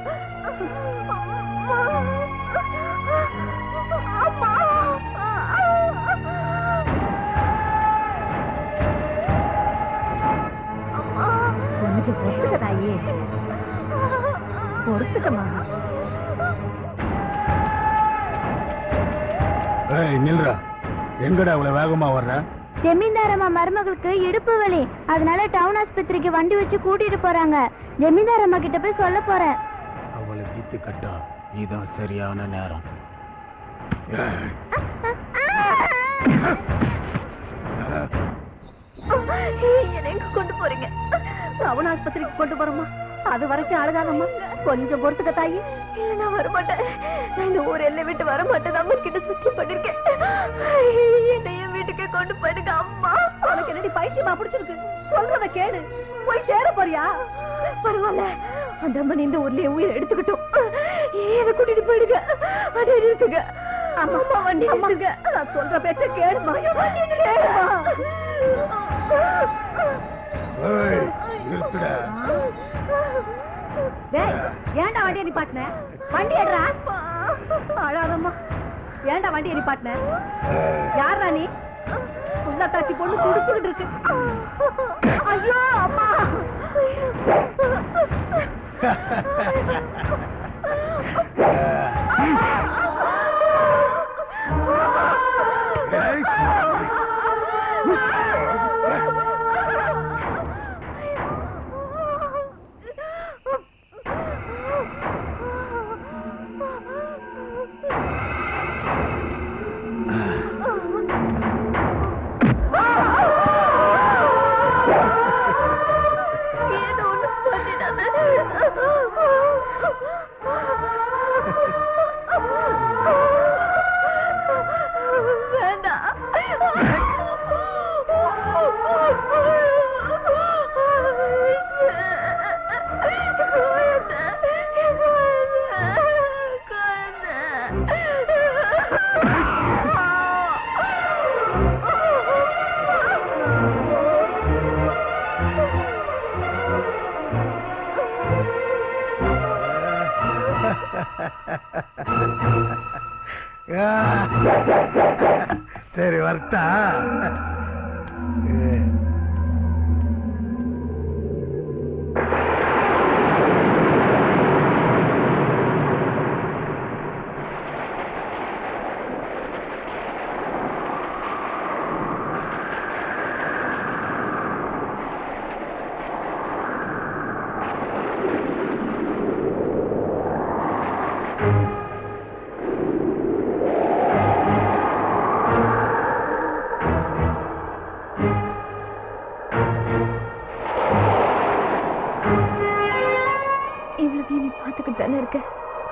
கொஞ்சம் பொறுத்துக்க தாயே பொறுத்துக்கம்மா ஏய் நில்றா எங்கடா இவ்வளவு வேகமா வர்ற ஜமீன்தாரம்மா மருமகளுக்கு இடுப்பு வலி அதனால டவுன் ஆஸ்பத்திரிக்கு வண்டி வச்சு கூட்டிட்டு போறாங்க ஜமீன்தாரம்மா கிட்ட போய் சொல்ல போறேன் அவளை தீத்து கட்டா இதுதான் சரியான நேரம் ஏய், என்ன எங்க கொண்டு போறீங்க டவுன் ஆஸ்பத்திரிக்கு கொண்டு போறோமா அது வரைக்கும் அழுகாதம்மா கொஞ்சம் பொறுத்துக்க தாயி இல்ல நான் வரமாட்டேன் நான் இந்த ஊர் எல்லை விட்டு வர மாட்டேன் நம்ம கிட்ட சுத்தி பண்ணிருக்கேன் என்னைய வீட்டுக்கு கொண்டு போயிடுங்க அம்மா உனக்கு என்னடி பைத்தியமா பிடிச்சிருக்கு சொல்றத கேளு போய் சேர போறியா பரவாயில்ல அந்த அம்மன் இந்த ஊர்லயே உயிரை எடுத்துக்கிட்டோம் என்ன கூட்டிட்டு போயிடுங்க அதை நிறுத்துங்க அம்மா அம்மா வண்டி நிறுத்துங்க நான் சொல்ற பேச்ச கேளுமா கேளுமா ஏய், நிறுத்துடா டேய் ஏன்டா வண்டியை நிப்பாட்டின வண்டி எடுறா அழாதம்மா ஏன்டா வண்டியை நிப்பாட்டின யாரா நீ உள்ளத்தாச்சி பொண்ணு குடிச்சுக்கிட்டு இருக்கு ஐயோ அம்மா ஏதோ ஒண்ணு பண்ணிடாத. வேண்டாம் சரி வரட்டா இவ்வளவு நீ பார்த்துக்கிட்டு தானே இருக்க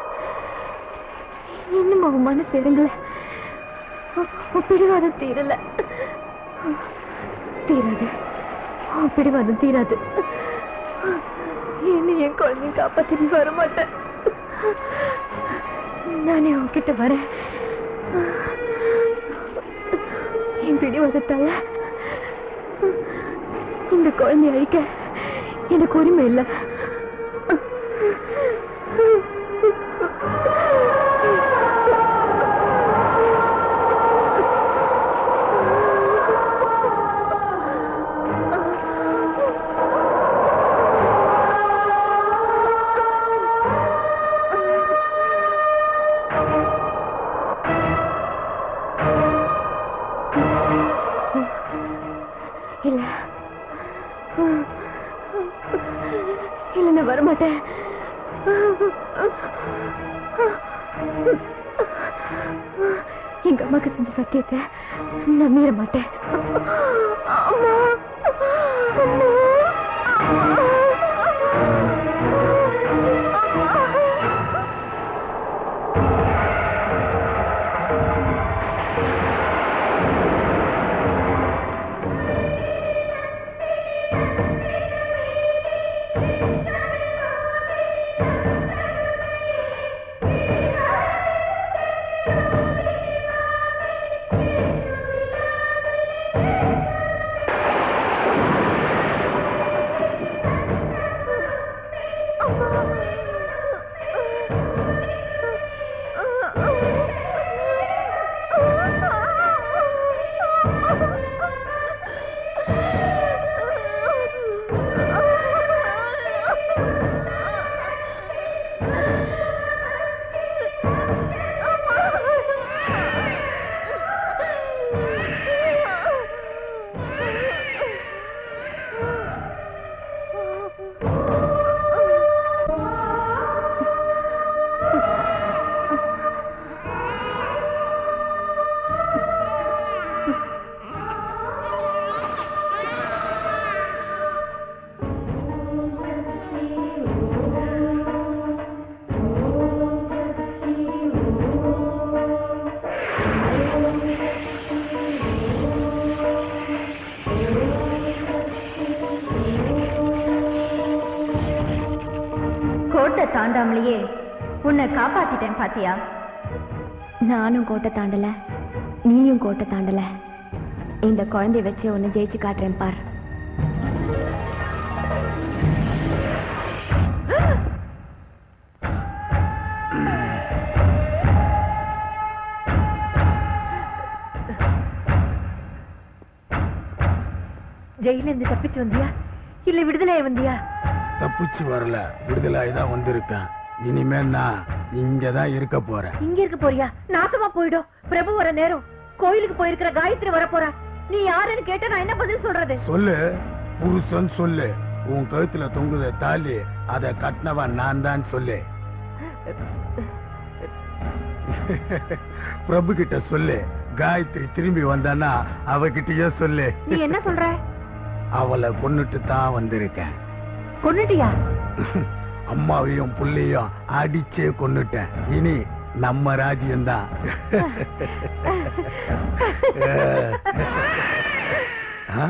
இன்னும் அவன் மனசு இறங்கல உன் உன் பிடிவாதம் தீரல தீராது உன் பிடிவாதம் தீராது என்ன என் குழந்தைய காப்பாத்தி நீ வர மாட்டேன் நானே உன்கிட்ட வரேன் என் பிடிவாதத்தால இந்த குழந்தைய அழிக்க எனக்கு உரிமை இல்லை இல்ல இல்ல நான் வரமாட்டேன் எங்க அம்மாக்கு செஞ்ச சத்தியத்தை நான் மீற மாட்டேன் அம்மா கோட்டை தாண்டாமலேயே உன்னை காப்பாத்திட்டேன் பாத்தியா நானும் கோட்டை தாண்டல நீயும் கோட்டை தாண்டல இந்த குழந்தைய வச்சு உன்னை ஜெயிச்சு காட்டுறேன் பார் ஜெயில இருந்து தப்பிச்சு வந்தியா இல்ல விடுதலையா வந்தியா தப்பிச்சு வரல விடுதலாய் தான் வந்திருக்கேன் இனிமே நான் இங்க தான் இருக்க போறேன் இங்க இருக்க போறியா நாசமா போயிடும் பிரபு வர நேரம் கோயிலுக்கு போயிருக்கிற காயத்ரி வர போறா நீ யாருன்னு கேட்டா நான் என்ன பதில் சொல்றது சொல்லு புருஷன் சொல்லு உன் கழுத்துல தொங்குத தாலி அத கட்டினவன் நான் தான் சொல்லு பிரபு கிட்ட சொல்லு காயத்ரி திரும்பி வந்தானா அவகிட்டயே சொல்லு நீ என்ன சொல்ற அவளை கொன்னுட்டு தான் வந்திருக்கேன் கொன்னுட்டியா அம்மாவையும் புள்ளையும் அடிச்சே கொன்னுட்டேன் இனி நம்ம ராஜ்யம்தான் ஆ?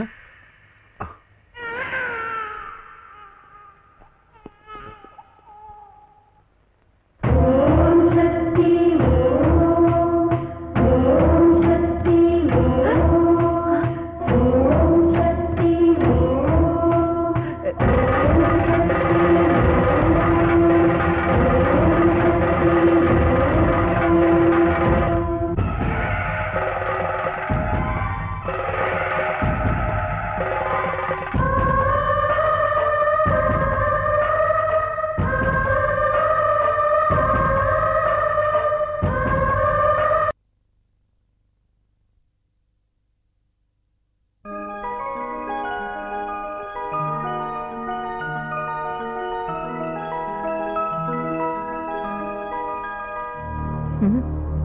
ம்?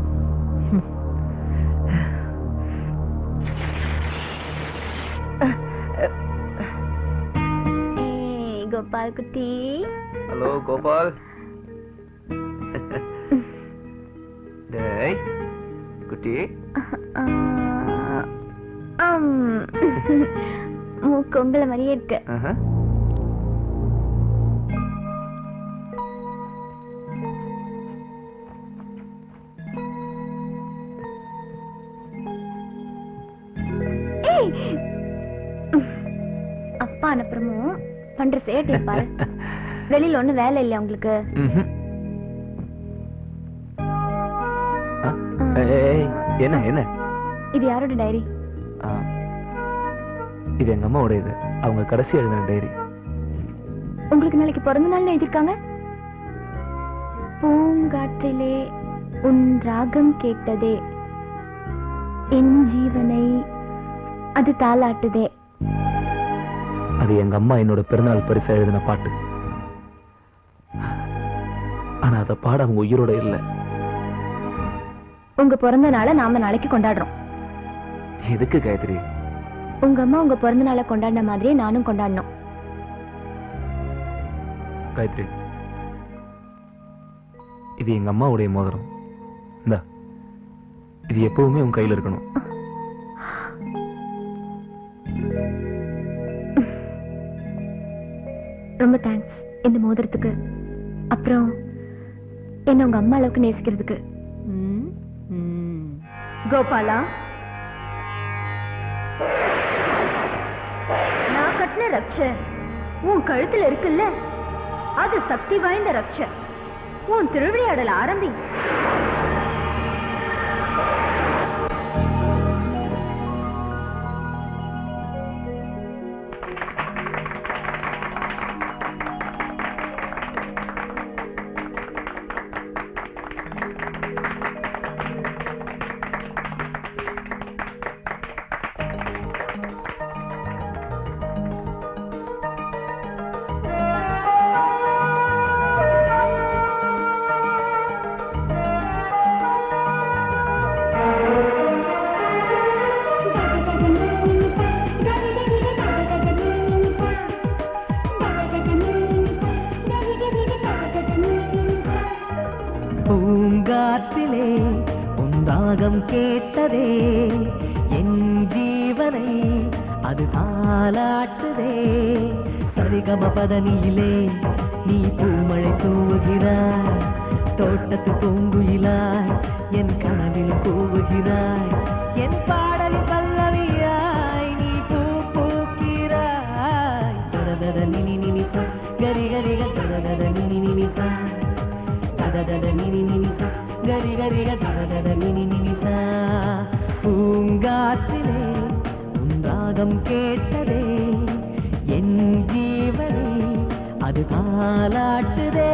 ஏய், கோபால் குட்டி ஹலோ கோபால் டேய் குட்டி ஆ, ஆம். மூக்கு உங்களை மாதிரியே இருக்கு ஆஹா. ஏய். அப்பா அனுப்புறமும் பண்ற சேட்டை பாரு வெளியில ஒண்ணும் வேலை இல்லையா உங்களுக்கு ம்ஹும். ஆ? ஏய், என்ன என்ன இது யாரோட டைரி ஆ. இது எங்க அம்மாவோட இது அவங்க கடைசி எழுதின டைரி உங்களுக்கு நாளைக்கு பிறந்த நாள் எழுதியிருக்காங்க பூங்காற்றிலே உன் ராகம் கேட்டதே என் ஜீவனை அது தாலாட்டுதே அது எங்க அம்மா என்னோட பிறந்தநாள் பரிசா எழுதின பாட்டு ஆனா அதை பாட அவங்க உயிரோட இல்ல உங்க பிறந்த நாளை நாம நாளைக்கு கொண்டாடுறோம் எதுக்கு காயத்ரி உங்க அம்மா உங்க பிறந்த நாளை கொண்டாடின மாதிரியே நானும் கொண்டாடணும் காயத்ரி இது எங்க அம்மாவுடைய மோதிரம் இந்தா இது எப்பவுமே உன் கையில இருக்கணும் ரொம்ப தேங்க்ஸ் இந்த மோதிரத்துக்கு அப்புறம் என்ன உங்க அம்மா அளவுக்கு நேசிக்கிறதுக்கு கோபாலா நான் கட்டின ரக்ஷ உன் கழுத்துல இருக்குல்ல அது சக்தி வாய்ந்த ரக்ஷ உன் திருவிளையாடல் ஆரம்பி பூங்காற்றிலே உந்தாகம் கேட்டதே என் ஜீவனை அது தாலாட்டுதே சரிகம பதனியிலே நீ பூமழை தூவுகிறாய் தோட்டத்து பூங்குயிலாய் என் கனவில் கூவுகிறாய் என் பாடலில் பல்லவியாய் நீ பூ பூக்கிறாய் தரதர நினி நினிசா கரி கரிக தரதர நினி நினிசா தததத நினி நினிசா கரி கரிக தததத நினி நினிசா பூங்காற்றிலே உன்றாகம் கேட்டதே என் ஜீவனை அது தாலாட்டுதே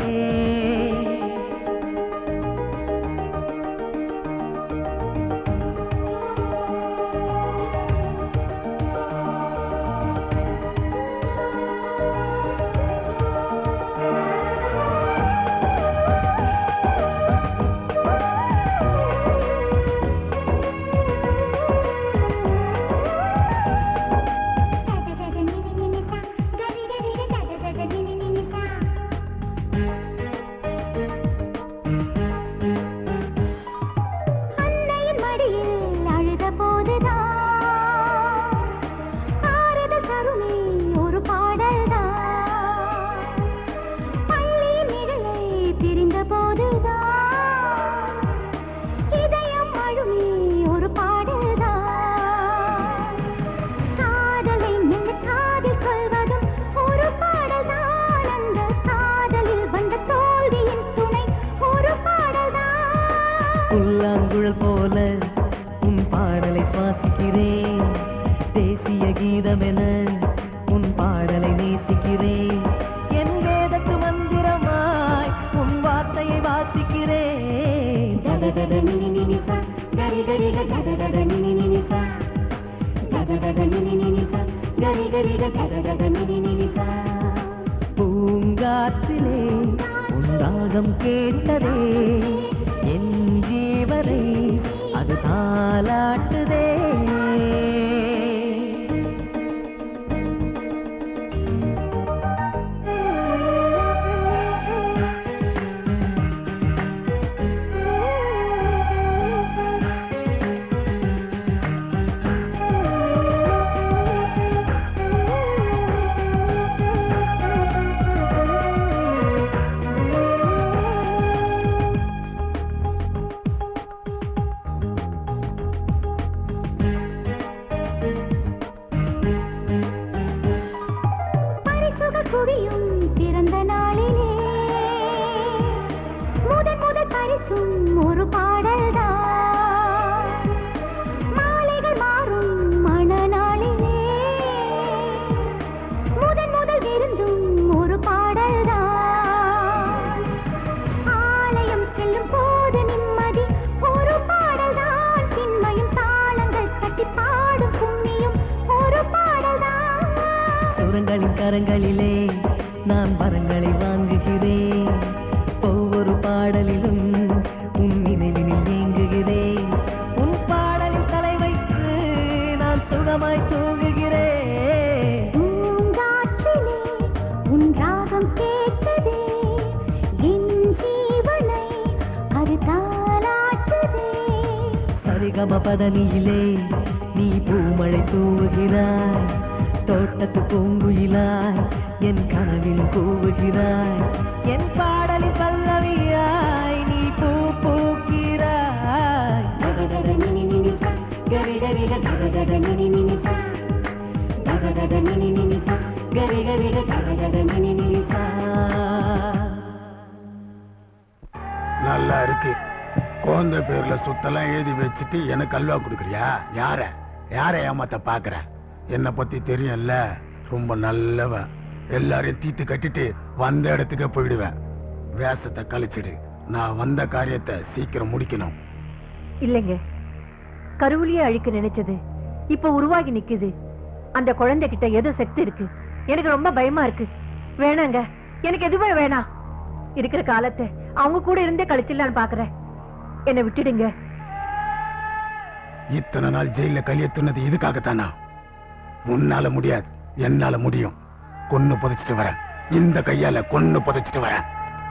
அன்னையின் மடியில் அழுத போதுதான் ஆறுதல் தருமே ஒரு பாடல்தான் பள்ளியின் நிழலை பிரிந்த போதுதான் இதயம் அழுமே ஒரு பாடல்தான் காதலை மெல்ல காதில் கொள்வதும் ஒரு பாடல்தான் அந்த காதலில் வந்த தோல்வியின் துணை ஒரு பாடல்தான் புல்லாங்குழல் போல உன் பாடலை சுவாசிக்கிறேன் தேசிய கீதமென உன் பாடலை நேசிக்கிறேன் என் வேதத்து மந்திரமாய் உன் வார்த்தையை வாசிக்கிறேன் தததத நினி நினிசா கரி கரிக தததத நினி நினிசா தததத நினி நினிசா கரி கரிக தததத நினி நினிசா பூங்காற்றிலே உன் ராகம் கேட்டதே என் ஜீவனை அது தாலாட்டுதே பரிசுகள் குவியும் பிறந்த நாளிலே முதன் முதல் பரிசும் ஒரு பாடல்தான் மாலைகள் மாறும் மணநாளிலே முதன் முதல் விருந்தும் ஒரு பாடல்தான் ஆலயம் செல்லும் போது நிம்மதி ஒரு பாடல்தான் பின்மையும் தாளங்கள் தட்டி பாடும் புண்ணியம் ஒரு பாடல்தான் சுரங்களின் கரங்களிலே நான் வரங்களை வாங்குகிறேன் ஒவ்வொரு பாடலிலும் உன் நினைவினில் ஏங்குகிறேன் உன் பாடலில் தலை வைத்து நான் சுகமாய் தூங்குகிறேன் பூங்காற்றிலே உன் ராகம் கேட்டதே என் ஜீவனை அது தாலாட்டுதே சரிகம பதனியிலே நீ பூமழை தூவுகிறாய் தோட்டத்து பூங்குயிலாய் என் கனவில் கூவுகிறாய் என் பாடலில் பல்லவியாய் நீ பூ பூக்கிறாய் தகதக நினி நினி சா கரி கரி க தகதக நினி நினி சா தகதக நினி நினி சா கரி கரி க தகதக நினி நினி சா நல்லா இருக்கு குழந்தை பேர்ல சுத்தெல்லாம் எழுதி வச்சுட்டு எனக்கு அல்வா கொடுக்குறியா யார யார ஏமாத்த பாக்குற என்னை பத்தி தெரியும்ல ரொம்ப நல்லவன் எல்லாரையும் தீத்து கட்டிட்டு வந்த இடத்துக்கே போயிடுவேன் வேஷத்தை கழிச்சிடு நான் வந்த காரியத்தை சீக்கிரம் முடிக்கணும் இல்லைங்க கருவிலியே அழிக்க நினைச்சது இப்ப உருவாகி நிக்குது அந்த குழந்தைகிட்ட ஏதோ சக்தி இருக்கு எனக்கு ரொம்ப பயமா இருக்கு வேணாங்க எனக்கு எதுவுமே வேணாம் இருக்கிற காலத்தை அவங்க கூட இருந்தே கழிச்சிடலான்னு பாக்குறேன் என்னை விட்டுடுங்க இத்தனை நாள் ஜெயில கலிய துண்ணது இதுக்காகத்தானா உன்னால முடியாது என்னால முடியும் கொன்னு புதைச்சிட்டு வரேன் இந்த கையால கொன்னு புதைச்சிட்டு வரேன்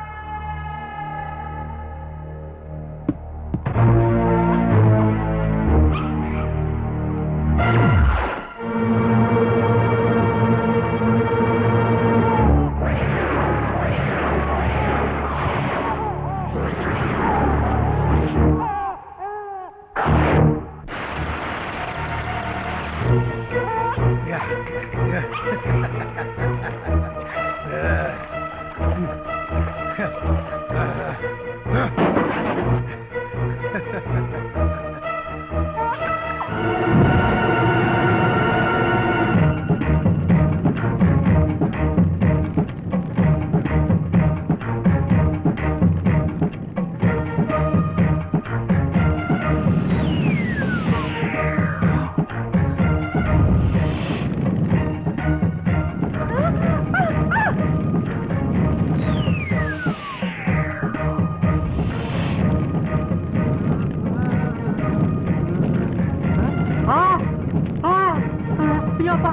ஆ ஆ ஐயோப்பா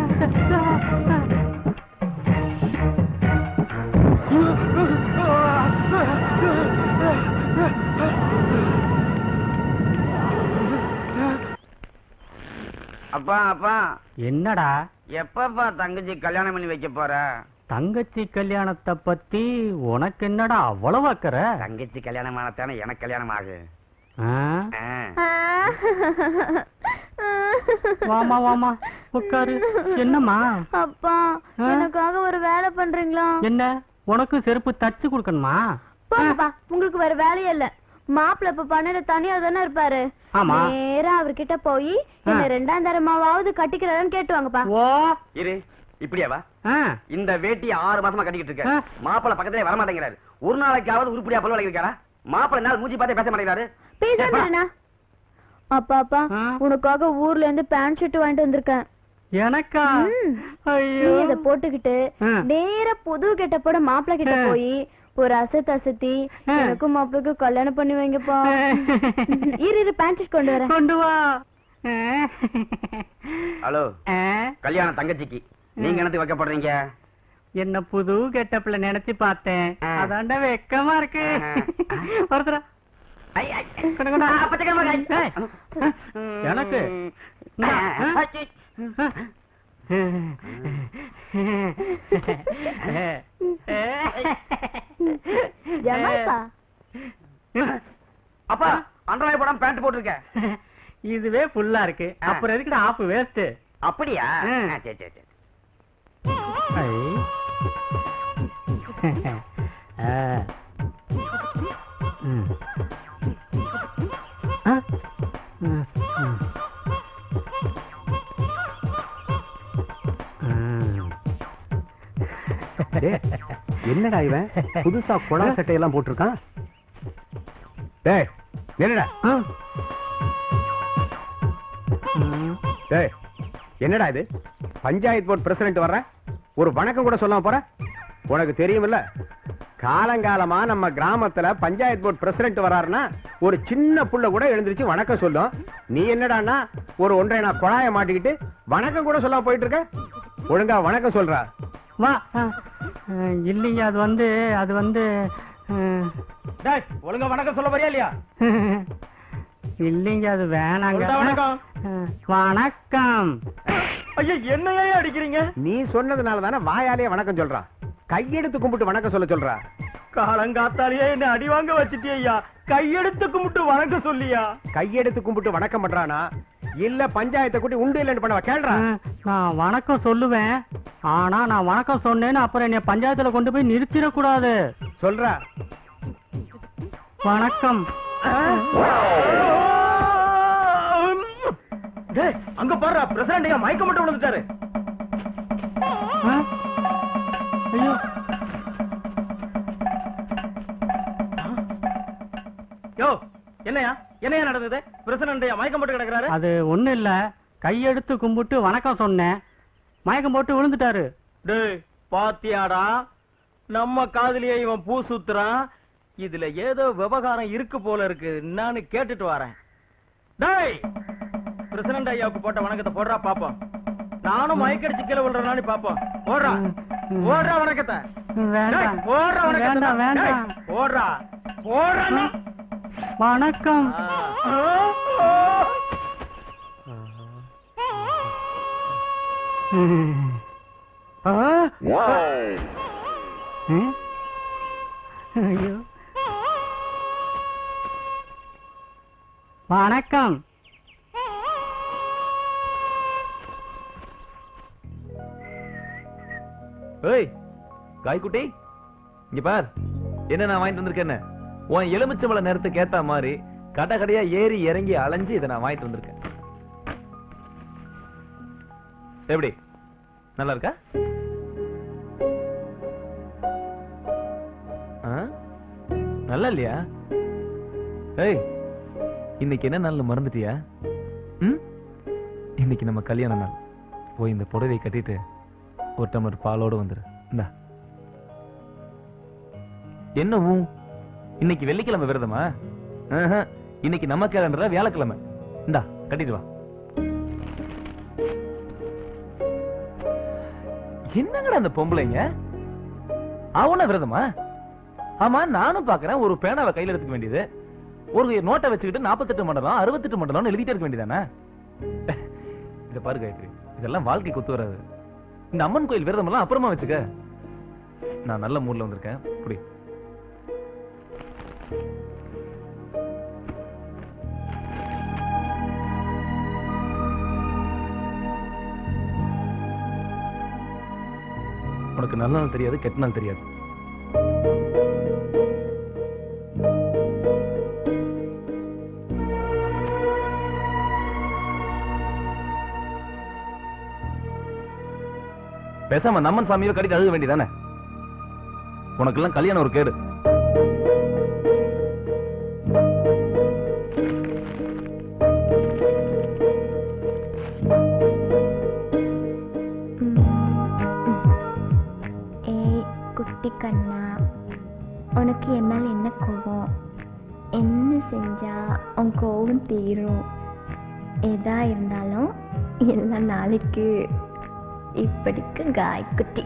அப்பா அப்பா என்னடா எப்பப்பா தங்கச்சி கல்யாணம் பண்ணி வைக்க போற தங்கச்சி கல்யாணத்தை பத்தி உனக்கு என்னடா அவ்வளவு அக்கறை தங்கச்சி கல்யாணம் ஆனத்தானே எனக்கு கல்யாணம் ஆகு ஆ? ஆ. வாமா வாமா உட்காரு என்னம்மா அப்பா ஆ? எனக்காக ஒரு வேலை பண்றீங்களா என்ன உனக்கு செருப்பு தச்சு கொடுக்கணுமா போங்கப்பா உங்களுக்கு வேற வேலையே இல்ல மாப்பிள்ள இப்ப பண்ணையில தனியா தானே இருப்பாரு ஆமா. நேரா அவர்கிட்ட போய் என்ன ரெண்டாம் தரமாவது கட்டிக்கிறான்னு கேட்டு வாங்கப்பா ஓ இரு இப்படியாவா ஆ. இந்த வேட்டி ஆறு மாசமா கட்டிக்கிட்டு இருக்க மாப்பிள பக்கத்திலே வர மாட்டேங்கிறாரு ஒரு நாளைக்காவது உருப்படியா பல்ல வளைக்கிறாரா மாப்பிள நாள் மூஞ்சி பார்த்தே பேச மாட்டேங்கிறாரு பேசுறேன்னா அப்பா அப்பா உனக்காக ஊர்ல இருந்து பேண்ட் ஷர்ட் வாங்கிட்டு வந்திருக்கேன் எனக்கா ம். ஐயோ நீ இத போட்டுக்கிட்டு ஆ. நேரா புது கெட்டப்போட மாப்பிள்ள கிட்ட ஆ. போய் ஒரு அசத் அசத்தி எனக்கும் மாப்பிளைக்கும் கல்யாணம் பண்ணி வைங்கப்பா இரு இரு பேண்ட் கொண்டு வரேன் கொண்டு வா ஹலோ கல்யாணம் தங்கச்சிக்கு நீங்க என்னத்துக்கு வைக்கப்படுறீங்க என்ன புது கெட்டப்ல நினைச்சு பார்த்தேன் அதாண்டா வெக்கமா இருக்கு ஒருத்தரா கொண்டு, கொண்டு. ஏய், எனக்கு ஜமால்பா அப்பா அண்டர்லாய் படம் பேண்ட் போட்டிருக்க இதுவே ஃபுல்லா இருக்கு அப்புறம் எதுக்குடா ஆப்பு வேஸ்ட் அப்படியா ஆ. ஆ, சரி சரி சரி என்னடா இவன் புதுசா குழா சட்டையெல்லாம் போட்டிருக்கான் டேய் என்னடா டேய் என்னடா இது பஞ்சாயத்து போர்டு பிரசிடென்ட் வர்ற ஒரு வணக்கம் கூட சொல்லாம போற உனக்கு தெரியுமில்ல காலங்காலமா நம்ம கிராமத்துல பஞ்சாயத்து போர்டு பிரசிடென்ட் வராருன்னா ஒரு சின்ன புள்ள கூட எழுந்திருச்சு வணக்கம் சொல்லும் நீ என்னடான்னா ஒரு ஒன்றை நான் குழாய மாட்டிக்கிட்டு வணக்கம் கூட சொல்லாம போயிட்டு இருக்க ஒழுங்கா வணக்கம் சொல்றா வா ஆ. அஹ், இல்லைங்க அது வந்து அது வந்து அஹ், டேய் ஒழுங்கா வணக்கம் சொல்ல வரியா இல்லையா இல்லைங்க அது வேணாங்க சொல்டா வணக்கம். அஹ், வணக்கம் ஐயா என்னையா அடிக்கிறீங்க நீ சொன்னதுனால தானே வாயாலே வணக்கம் சொல்றான் கையெடுத்து கும்பிட்டு வணக்கம் சொல்ல சொல்றா காலங்காத்தாலேயே என்ன அடி வாங்க வச்சிட்டியா கையெடுத்து கும்பிட்டு வணக்கம் சொல்லியா கையெடுத்து கும்பிட்டு வணக்கம் பண்றானா இல்ல பஞ்சாயத்தை கூட்டி உண்டு இல்லைன்னு பண்ணவா கேள்றா அஹ், நான் வணக்கம் சொல்லுவேன் ஆனா நான் வணக்கம் சொன்னேன்னு அப்புறம் என்னை பஞ்சாயத்துல கொண்டு போய் நிறுத்திடக்கூடாது சொல்றா வணக்கம் டேய் அங்க பாருடா பிரசிடண்ட் ஐயா மயக்க மட்டும் விழுந்துட்டாரு அஹ், ஐயோ யோ என்னையா என்னையா நடந்தது பிரசிடண்ட் ஐயா மயக்கம் போட்டு கிடக்குறாரு அது ஒண்ணும் இல்ல கையெடுத்து கும்பிட்டு வணக்கம் சொன்னேன் மயக்கம் போட்டு விழுந்துட்டாரு டேய் பாத்தியாடா நம்ம காதுலயே இவன் பூ சுத்துறான் இதுல ஏதோ விவகாரம் இருக்கு போல இருக்கு நான் கேட்டுட்டு வரேன் டேய் பிரசிடண்ட் ஐயாவுக்கு போட்ட வணக்கத்தை போடுறா பாப்போம் நானும் மயக்கடிச்சு கீழே விழுறானு பாப்போம் ஓடுறா ஓடுறா வணக்கத்தை வேண்டாம் டேய், ஓடுறா வணக்கத்தை வேண்டாம் வேண்டாம் டேய், ஓடுறா ஓடுறா வணக்கம் ம்? ஐயோ வணக்கம் ஏய் காய்க்குட்டி இங்க பார் என்ன நான் வாங்கிட்டு வந்திருக்கேன்னு உன் எலுமிச்சம்பழ நேரத்துக்கு ஏத்த மாதிரி கடை கடையா ஏறி இறங்கி அலைஞ்சு இதை நான் வாங்கிட்டு வந்திருக்கேன் எப்படி நல்லா இருக்கா ஆ? நல்லா இல்லையா ஏய் இன்னைக்கு என்ன நாள் மறந்துட்டியா ம் இன்னைக்கு நம்ம கல்யாண நாள் போய் இந்த புடவை கட்டிட்டு ஒரு டம்ளர் பாலோட வந்துரு இந்தா என்ன ஊ இன்னைக்கு வெள்ளிக்கிழமை விரதமா ஆஹா, இன்னைக்கு நம்ம கேலண்டர்ல வியாழக்கிழமை இந்தா கட்டிட்டு வா என்னங்கடா அந்த பொம்பளைங்க அவன விரதமா ஆமா நானும் பாக்குறேன் ஒரு பேனாவை கையில எடுத்துக்க வேண்டியது ஒரு நோட்டை வச்சுக்கிட்டு 48 மண்டலம் 68 மண்டலம் எழுதிட்டே இருக்க வேண்டியதானே இத பாரு காயத்ரி இதெல்லாம் வாழ்க்கைக்கு ஒத்து வராது இந்த அம்மன் கோயில் விரதம் எல்லாம் அப்புறமா வச்சுக்க நான் நல்ல மூட்ல வந்திருக்கேன் குடி உனக்கு நல்ல நாள் தெரியாது கெட்ட நாள் தெரியாது பேசாம நம்மன் சாமியோ கட்டிட்டு அழுக வேண்டியதானே உனக்கெல்லாம் கல்யாணம் ஒரு கேடு ஏய் குட்டி கண்ணா உனக்கு என் மேல என்ன கோபம் என்ன செஞ்சா உன் கோபம் தீரும் எதா இருந்தாலும் எல்லா நாளைக்கு இப்படிக்கு காய்க்குட்டி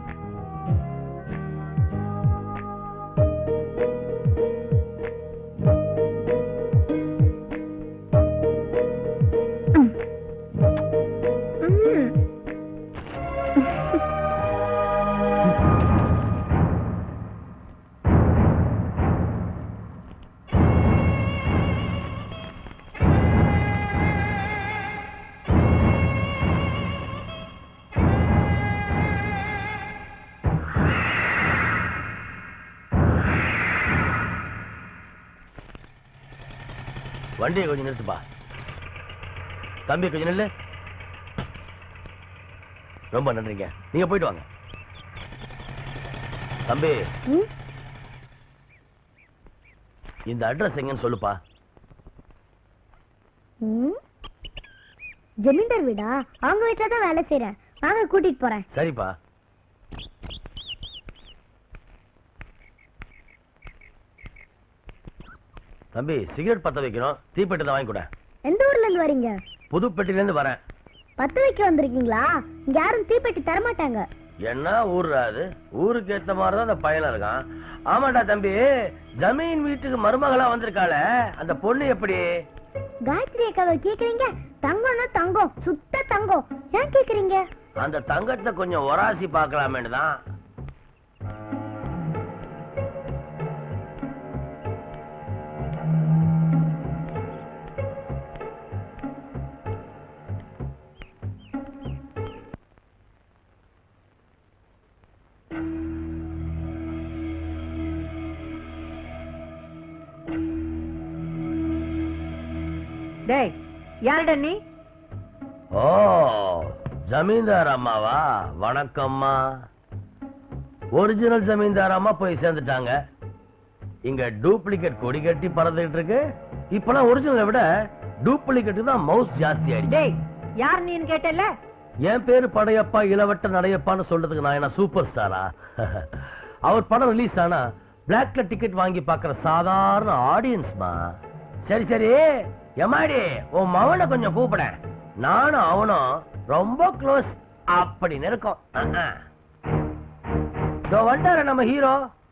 ம். வண்டியை கொஞ்சம் நிறுத்துப்பா தம்பி கொஞ்சம் நில்லு ரொம்ப நன்றிங்க நீங்க போயிட்டு வாங்க தம்பி ம்? இந்த அட்ரஸ் எங்கன்னு சொல்லுப்பா ம்? ஜமீன்தார் வீடா அவங்க வீட்டுல தான் வேலை செய்யறேன் வாங்க கூட்டிட்டு போறேன் சரிப்பா தம்பி சிகரெட் பத்த வைக்கணும் தீப்பெட்டி தான் வாங்கி கூட எந்த ஊர்ல இருந்து வரீங்க புதுப்பேட்டையில இருந்து வரேன் பத்து வைக்க வந்திருக்கீங்களா இங்க யாரும் தீப்பெட்டி தர மாட்டாங்க என்ன ஊர்ரா அது ஊருக்கு ஏத்த மாதிரி தான் அந்த பையன் இருக்கான் ஆமாடா தம்பி ஜமீன் வீட்டுக்கு மருமகளா வந்திருக்காளே அந்த பொண்ணு எப்படி காயத்ரி அக்காவை கேக்குறீங்க தங்கம்னா தங்கம் சுத்த தங்கம் ஏன் கேக்குறீங்க அந்த தங்கத்தை கொஞ்சம் ஒராசி பார்க்கலாமேன்னு தான் டேய் யாருடா நீ ஓ ஜமீன்தார் அம்மாவா வணக்கம்மா ஒரிஜினல் ஜமீன்தார் அம்மா போய் சேர்ந்துட்டாங்க இங்க டூப்ளிகேட் கொடி கட்டி பறந்துட்டு இருக்கு இப்பெல்லாம் ஒரிஜினலை விட டூப்ளிகேட் தான் மவுஸ் ஜாஸ்தி ஆயிடுச்சு டேய் யார் நீன்னு கேட்டல என் பேரு படையப்பா இளவட்ட நடையப்பான்னு சொல்றதுக்கு நான் என்ன சூப்பர் ஸ்டாரா அவர் படம் ரிலீஸ் ஆனா பிளாக்ல டிக்கெட் வாங்கி பார்க்கிற சாதாரண ஆடியன்ஸ்மா சரி சரி எமாடி உன் மவனை கொஞ்சம் கூப்பிட நானும் அவனும் ரொம்ப க்ளோஸ் அப்படி நெருக்கம் அஹ். இதோ வந்துட்டாரு நம்ம ஹீரோ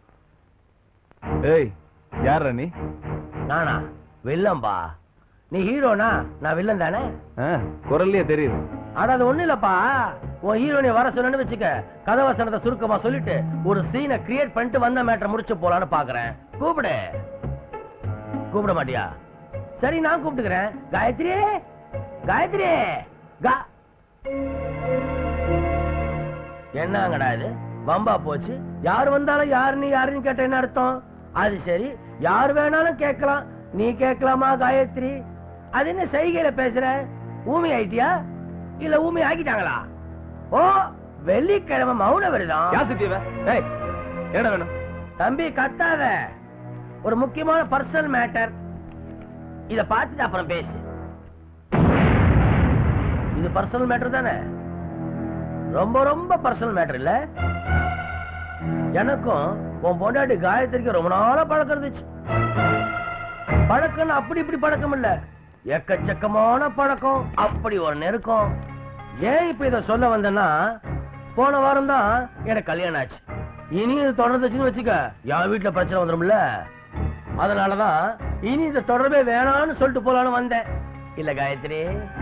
ஏய் யார் நீ நானா வில்லம்பா நீ ஹீரோனா நான் வில்லன் தானே குரல்லையே தெரியுது ஆனா அது ஒண்ணு இல்லப்பா உன் ஹீரோனை வர சொன்னு வச்சுக்க கதவசனத்தை சுருக்கமா சொல்லிட்டு ஒரு சீனை கிரியேட் பண்ணிட்டு வந்த மேட்டர் முடிச்சு போலான்னு பாக்குறேன் கூப்பிடு கூப்பிட மாட்டியா சரி நான் கூப்பிட்டுக்கிறேன் காயத்ரி காயத்ரி கா என்னங்கடா இது வம்பா போச்சு யார் வந்தாலும் யாருன்னு யாருன்னு கேட்ட என்ன அர்த்தம் அது சரி யார் வேணாலும் கேட்கலாம் நீ கேட்கலாமா காயத்ரி அது என்ன செய்கையில பேசுற ஊமி ஆயிட்டியா இல்ல ஊமி ஆக்கிட்டாங்களா ஓ வெள்ளிக்கிழமை மௌன விரதம் யார் சுத்தியவ ஏய் என்ன வேணும் தம்பி கத்தாத ஒரு முக்கியமான பர்சனல் மேட்டர் இத பார்த்துட்டு அப்புறம் பேசு இது பர்சனல் மேட்டர் தானே ரொம்ப ரொம்ப பர்சனல் மேட்டர் இல்ல எனக்கும் உன் பொண்டாட்டி காயத்ரிக்கு ரொம்ப நாளா பழக்கம் இருந்துச்சு பழக்கம்னு அப்படி இப்படி பழக்கம் இல்ல எக்கச்சக்கமான பழக்கம் அப்படி ஒரு நெருக்கம் ஏன் இப்ப இத சொல்ல வந்தேன்னா போன வாரம் தான் எனக்கு கல்யாணம் ஆச்சு இனி இது தொடர்ந்துச்சுன்னு வச்சுக்க என் வீட்டுல பிரச்சனை வந்துரும்ல அதனாலதான் இனி இந்த தொடர்பே வேணாம்னு சொல்லிட்டு போலான்னு வந்தேன் இல்ல காயத்ரி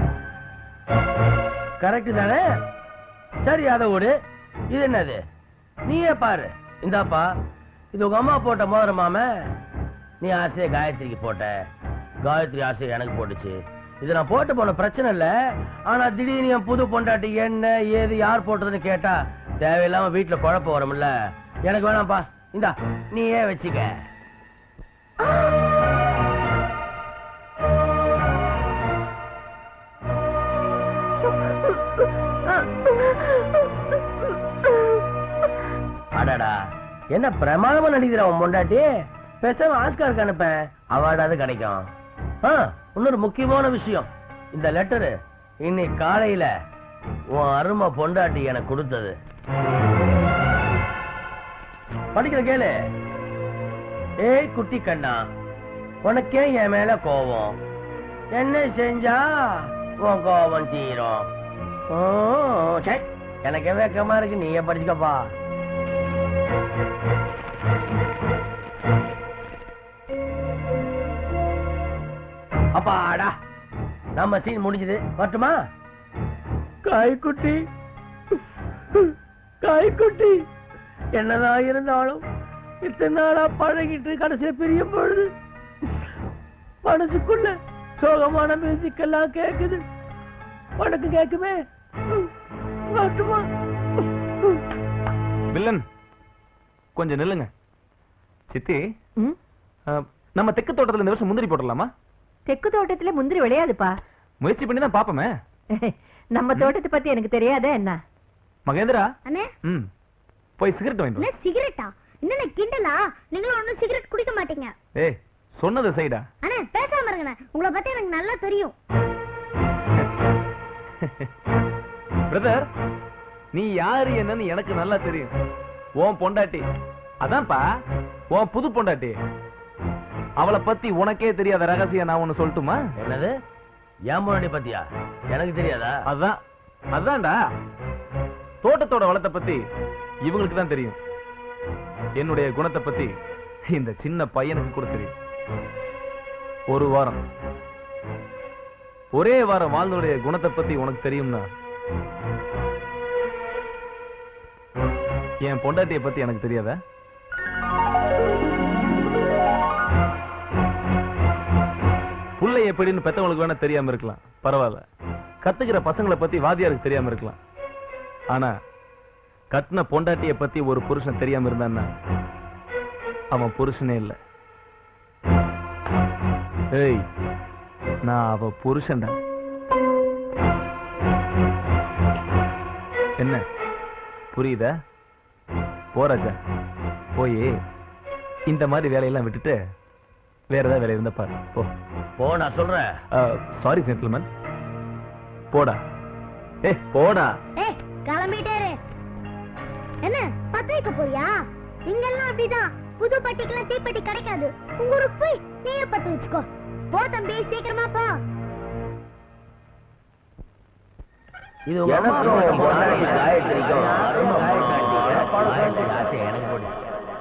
கரெக்ட் தானே சரி அதை விடு இது என்னது நீயே பாரு இந்தாப்பா இது உங்க அம்மா போட்ட மோதிர மாம நீ ஆசையை காயத்ரிக்கு போட்ட காயத்ரி ஆசையை எனக்கு போட்டுச்சு இது நான் போட்டு போன பிரச்சனை இல்ல ஆனா திடீர்னு என் புது பொண்டாட்டி என்ன ஏது யார் போட்டதுன்னு கேட்டா தேவையில்லாம வீட்டுல குழப்பம் வரும்ல எனக்கு வேணாம்ப்பா இந்தா நீயே வச்சுக்க அடடா என்ன பிரமாதமா நடிக்கிற உன் பொண்டாட்டி பேசாம ஆஸ்காருக்கு அனுப்பேன் அவார்டாவது கிடைக்கும் ஆ, இன்னொரு முக்கியமான விஷயம் இந்த லெட்டரு இன்னைக்கு காலையில உன் அருமை பொண்டாட்டி எனக்கு கொடுத்தது படிக்கிற கேளு ஏய் குட்டி கண்ணா உனக்கே என் மேல கோவம் என்ன செஞ்சா உன் கோபம் தீரும் ஓ, சே, எனக்கு வெக்கமா இருக்கு நீயே படிச்சுக்கப்பா அப்பாடா நம்ம சீன் முடிஞ்சது வரட்டுமா காய்க்குட்டி காய்க்குட்டி என்னதான் இருந்தாலும் இத்தனை நாளா பழகிட்டு கடைசியில பிரியும் பொழுது மனசுக்குள்ள சோகமான மியூசிக்கெல்லாம் கேக்குது உனக்கு கேக்குமே வரட்டுமா வில்லன் கொஞ்சம் நில்லுங்க சித்தி அஹ், நம்ம தெற்கு தோட்டத்துல இந்த வருஷம் முந்திரி போட்டுடலாமா தெற்கு தோட்டத்துல முந்திரி விளையாதுப்பா முயற்சி பண்ணி தான் பாப்போமே நம்ம தோட்டத்தை பத்தி எனக்கு தெரியாதே என்ன மகேந்திரா அண்ணே ம் போய் சிகரெட் வாங்கிட்டு வா. என்ன சிகரெட்டா என்ன கிண்டலா நீங்களும் ஒண்ணும் சிகரெட் குடிக்க மாட்டீங்க ஏய் சொன்னதை செய்டா அண்ணே பேசாம இருங்கண்ணே உங்களை பத்தி எனக்கு நல்லா தெரியும் பிரதர் நீ யாரு என்னன்னு எனக்கு நல்லா தெரியும் உன் பொண்டாட்டி அதான்ப்பா உன் புது பொண்டாட்டி அவளை பத்தி உனக்கே தெரியாத ரகசியம் நான் ஒண்ணு சொல்லட்டுமா என்னது ஏன் முன்னாடி பத்தியா எனக்கு தெரியாதா அதான் அதான்டா தோட்டத்தோட வளத்தை பத்தி இவங்களுக்கு தான் தெரியும் என்னுடைய குணத்தை பத்தி இந்த சின்ன பையனுக்கு கூட தெரியும் ஒரு வாரம் ஒரே வாரம் வாழ்ந்தோடைய குணத்தை பத்தி உனக்கு தெரியும்னா என் பொண்டாட்டிய பத்தி எனக்கு தெரியாதா புள்ளை எப்படின்னு பெத்தவங்களுக்கு வேணா தெரியாம இருக்கலாம் பரவாயில்ல கத்துக்கிற பசங்களை பத்தி வாதியாருக்கு தெரியாம இருக்கலாம் ஆனா கட்டின பொண்டாட்டிய பத்தி ஒரு புருஷன் தெரியாம இருந்தான்னா அவன் புருஷனே இல்ல ஏய் நான் அவ புருஷன்டா என்ன புரியுதா போராஜா போய் இந்த மாதிரி வேலையெல்லாம் விட்டுட்டு வேற ஏதாவது வேலை இருந்தா பாரு போ போ நான் சொல்றேன் சாரி ஜென்டில்மேன் போடா ஏ போடா ஏய் கிளம்பிட்டாரு என்ன பத்த வைக்க போறியா இங்கெல்லாம் அப்படிதான் புது பட்டிக்கெல்லாம் தீப்பெட்டி கிடைக்காது உங்க ஊருக்கு போய் நீயே பத்த வச்சுக்கோ போ தம்பி சீக்கிரமா போ இது உங்க அம்மா போட்ட பொண்டாட்டி காயத்ரிக்கும் காயத்ரி ஆசை எனக்கு போட்டுச்சு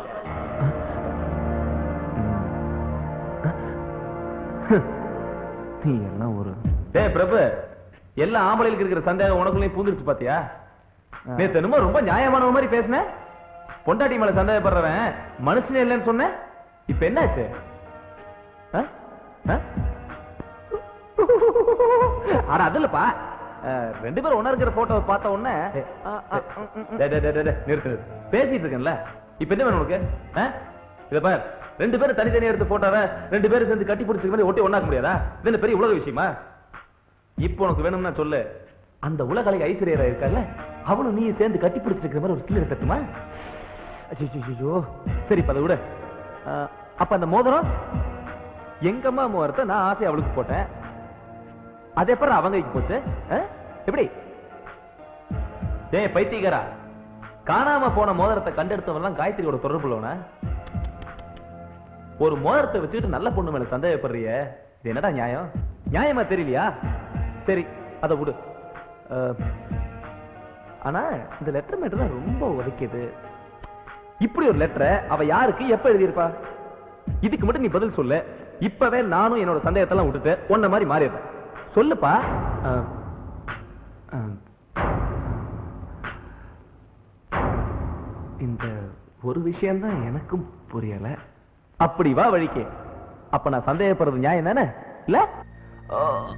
நீ எல்லாம் ஒரு டேய் பிரபு எல்லா ஆம்பளைகளுக்கு இருக்கிற சந்தேகம் உனக்குள்ளேயும் பூந்துருச்சு பாத்தியா நேத்து என்னமோ ரொம்ப நியாயமானவ மாதிரி பேசின பொண்டாட்டி மேல சந்தேகப்படுறவன் மனுஷனே இல்லைன்னு சொன்ன இப்ப என்னாச்சு ஆ? ஆ? அட அது இல்லப்பா அஹ், ரெண்டு பேரும் ஒண்ணா இருக்கிற போட்டோவை பார்த்த உடனே ஆ, ஆ, ம், ம், ம். டேய், டேய், டேய், டேய், நிறுத்து நிறுத்து. பேசிட்டு இருக்கேன்ல இப்ப என்ன வேணும் உனக்கு ஆ? இத பார் ரெண்டு பேரும் தனித்தனியா எடுத்து போட்டோவை ரெண்டு பேரும் சேர்ந்து கட்டி பிடிச்சிக்க மாதிரி ஒட்டி ஒண்ணாக்க முடியாதா இது என்ன பெரிய உலக விஷயமா இப்போ உனக்கு வேணும்னா சொல்லு அந்த உலக அழகி ஐஸ்வர்யா இருக்கால அவளும் நீ சேர்ந்து கட்டி பிடிச்சிருக்கிற மாதிரி ஒரு ஸ்டில் எடுத்துட்டுமா ஐயோ சரி இப்ப அதை விட அஹ், அப்ப அந்த மோதிரம் எங்க அம்மா மோதிரத்தை நான் ஆசை அவளுக்கு போட்டேன் அது எப்பறம் அவங்க கைக்கு போச்சு அஹ்? எப்படி டேய் பைத்தியக்காரா காணாம போன மோதிரத்தை கண்டெடுத்தவன் காயத்ரியோட தொடர்பு உள்ளவன ஒரு மோதிரத்தை வச்சுக்கிட்டு நல்ல பொண்ணு மேல சந்தேகப்படுறிய இது என்னடா நியாயம் நியாயமா தெரியலையா சரி அதை விடு அஹ், ஆனா இந்த லெட்டர் மேட்டர் தான் ரொம்ப உதைக்குது இப்படி ஒரு லெட்டரை அவ யாருக்கு எப்ப எழுதியிருப்பா இதுக்கு மட்டும் நீ பதில் சொல்லு இப்பவே நானும் என்னோட சந்தேகத்தெல்லாம் விட்டுட்டு உன்ன மாதிரி மாறிடுறேன் சொல்லுப்பா அஹ், அஹ், இந்த ஒரு விஷயம்தான் எனக்கும் புரியல அப்படி வா வழிக்கு அப்ப நான் சந்தேகப்படுறது நியாயம் தானே இல்ல அஹ்,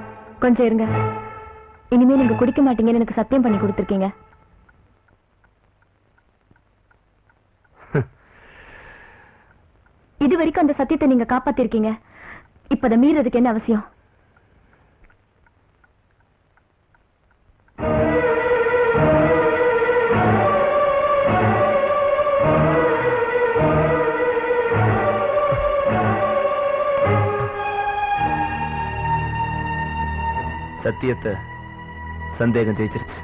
கொஞ்சம் இருங்க இனிமே நீங்க குடிக்க மாட்டீங்கன்னு எனக்கு சத்தியம் பண்ணி கொடுத்துருக்கீங்க இது வரைக்கும் அந்த சத்தியத்தை நீங்க காப்பாத்திருக்கீங்க இப்ப அதை மீறதுக்கு என்ன அவசியம் சத்தியத்தை சந்தேகம் ஜெயிச்சிருச்சு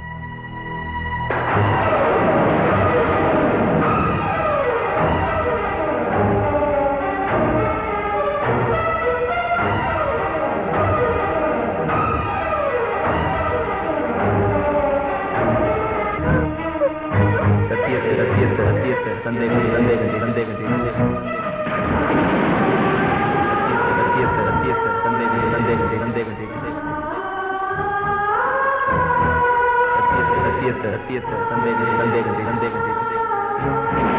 சத்தியத்தை சத்தியத்தை சத்தியத்தை சந்தேகம் சந்தேகம் சந்தேகம் ஜெயிச்சிருச்சு சத்தியத்தை சத்தியத்தை சந்தேகம் சந்தேகம் சந்தேகம் ஜெயிச்சிருச்சு சத்தியத்தை சத்தியத்தை சத்தியத்தை சந்தேகம் சந்தேகம் சந்தேகம் ஜெயிச்சிருச்சு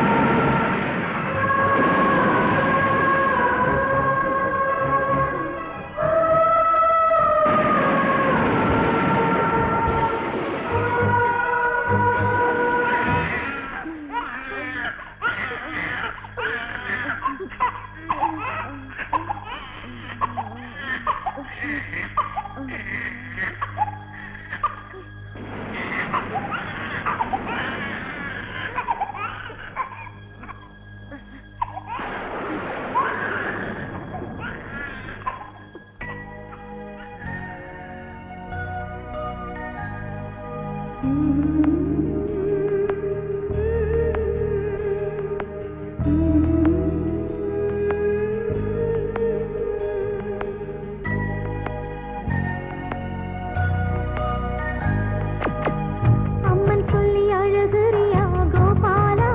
அம்மன் சொல்லி அழுகுறியா கோபாலா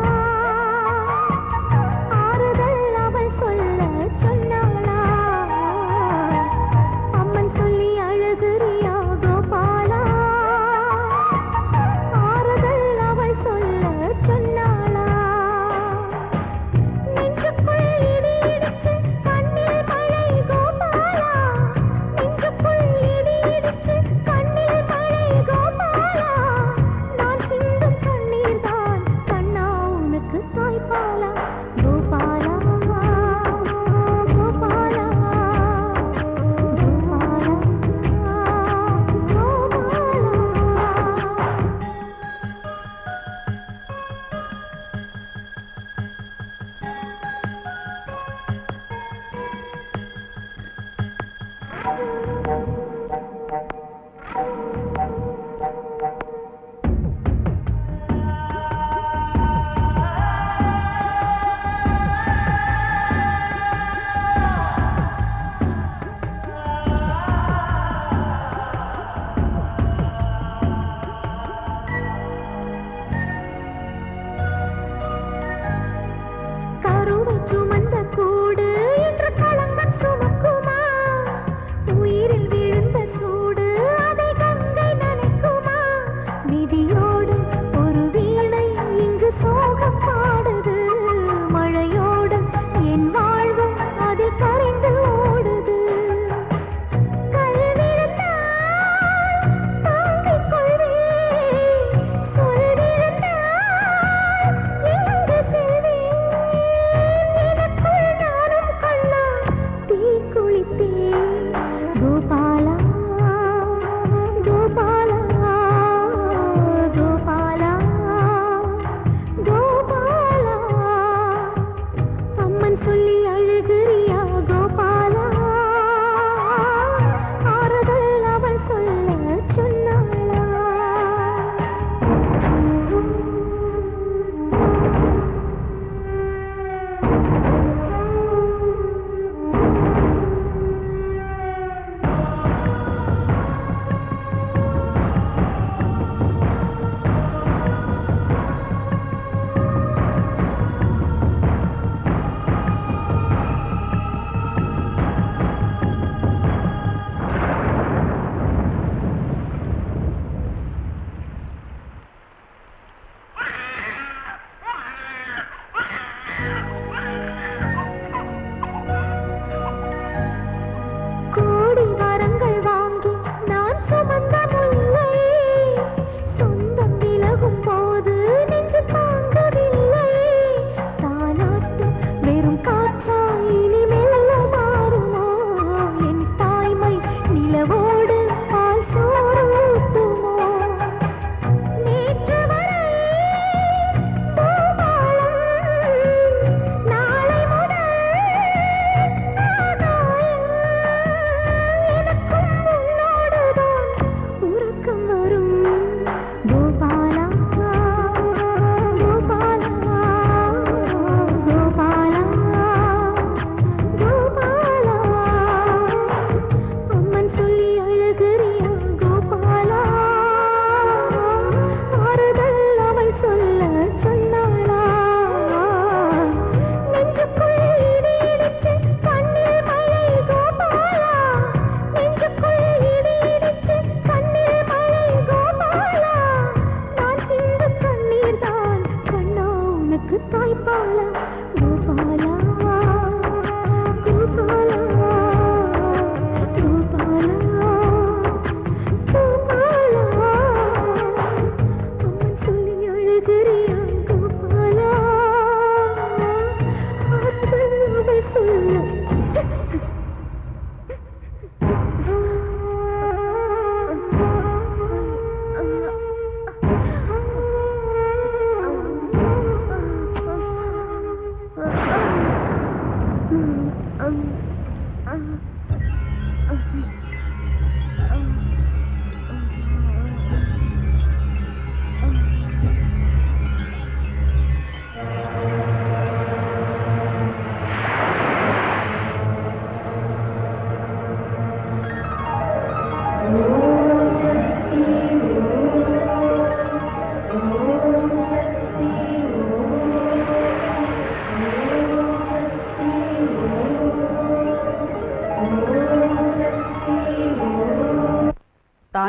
ஆறுதல் அவள் சொல்ல சொன்னாளா அம்மன் சொல்லி அழுகுறியா கோபாலா ஆறுதல் அவள்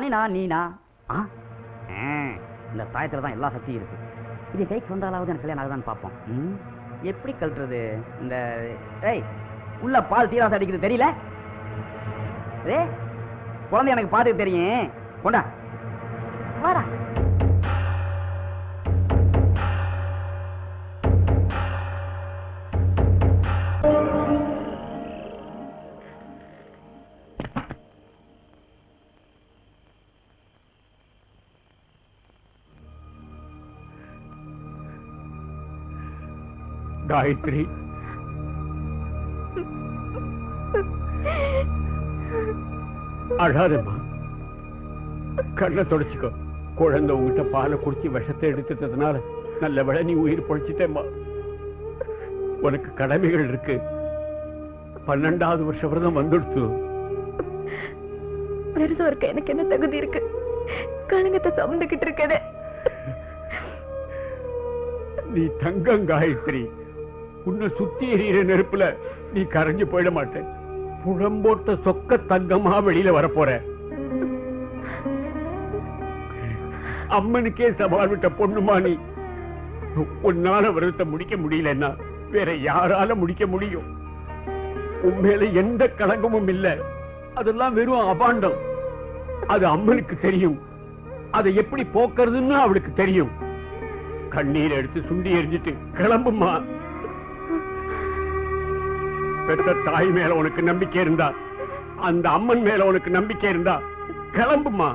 தானே நான் நீனா ஆ ஆ, இந்த தாயத்துல தான் எல்லா சக்தியும் இருக்கு இது கைக்கு வந்தாலாவது எனக்கு கல்யாணம் ஆகுதான்னு பார்ப்போம் ம், எப்படி கழட்டுறது இந்த ஏய் உள்ள பால் தீராசம் அடிக்கிறது தெரியல ஏ குழந்தை எனக்கு பார்த்துக்க தெரியும் கொண்டா வாடா காயத்ரி அழாதம்மா கண்ணை தொடச்சிக்கோ குழந்தை உங்ககிட்ட பாலை குடிச்சு விஷத்தை எடுத்துட்டதுனால நல்ல வேளை நீ உயிர் பொழைச்சிட்டேம்மா உனக்கு கடமைகள் இருக்கு பன்னெண்டாவது வருஷம் விரதம் வந்துடுத்து பெருசா இருக்க எனக்கு என்ன தகுதி இருக்கு கலங்கத்தை சுமந்துகிட்டு இருக்கேனே நீ தங்கம் காயத்ரி உன்னை சுத்தி எறிகிற நெருப்புல நீ கரைஞ்சு போயிட மாட்ட புழம்போட்ட சொக்க தங்கமா வெளியில வரப்போற அம்மனுக்கே சவால் விட்ட பொண்ணுமா நீ உன்னால விரதத்தை முடிக்க முடியலன்னா வேற யாரால முடிக்க முடியும் உன் மேல எந்த களங்கமும் இல்ல அதெல்லாம் வெறும் அபாண்டம் அது அம்மனுக்கு தெரியும் அதை எப்படி போக்குறதுன்னு அவளுக்கு தெரியும் கண்ணீர் எடுத்து சுண்டி எரிஞ்சிட்டு கிளம்புமா பெத்த தாய் மேல உனக்கு நம்பிக்கை இருந்தா அந்த அம்மன் மேல உனக்கு நம்பிக்கை இருந்தா கிளம்புமா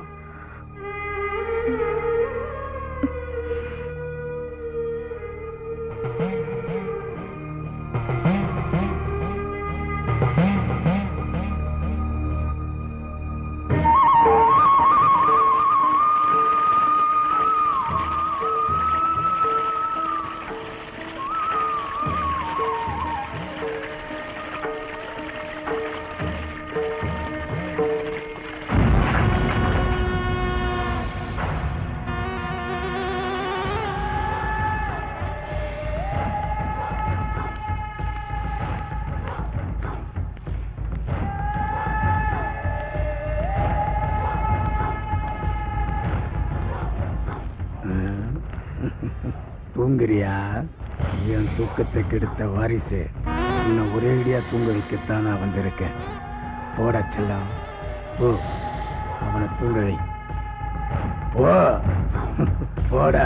தூங்குறியா என் தூக்கத்தை கெடுத்த வாரிசு உன்னை ஒரேடியா தூங்க வைக்கத்தான் நான் வந்திருக்கேன் போடா செல்லம் போ அவனை தூங்க வை போ போடா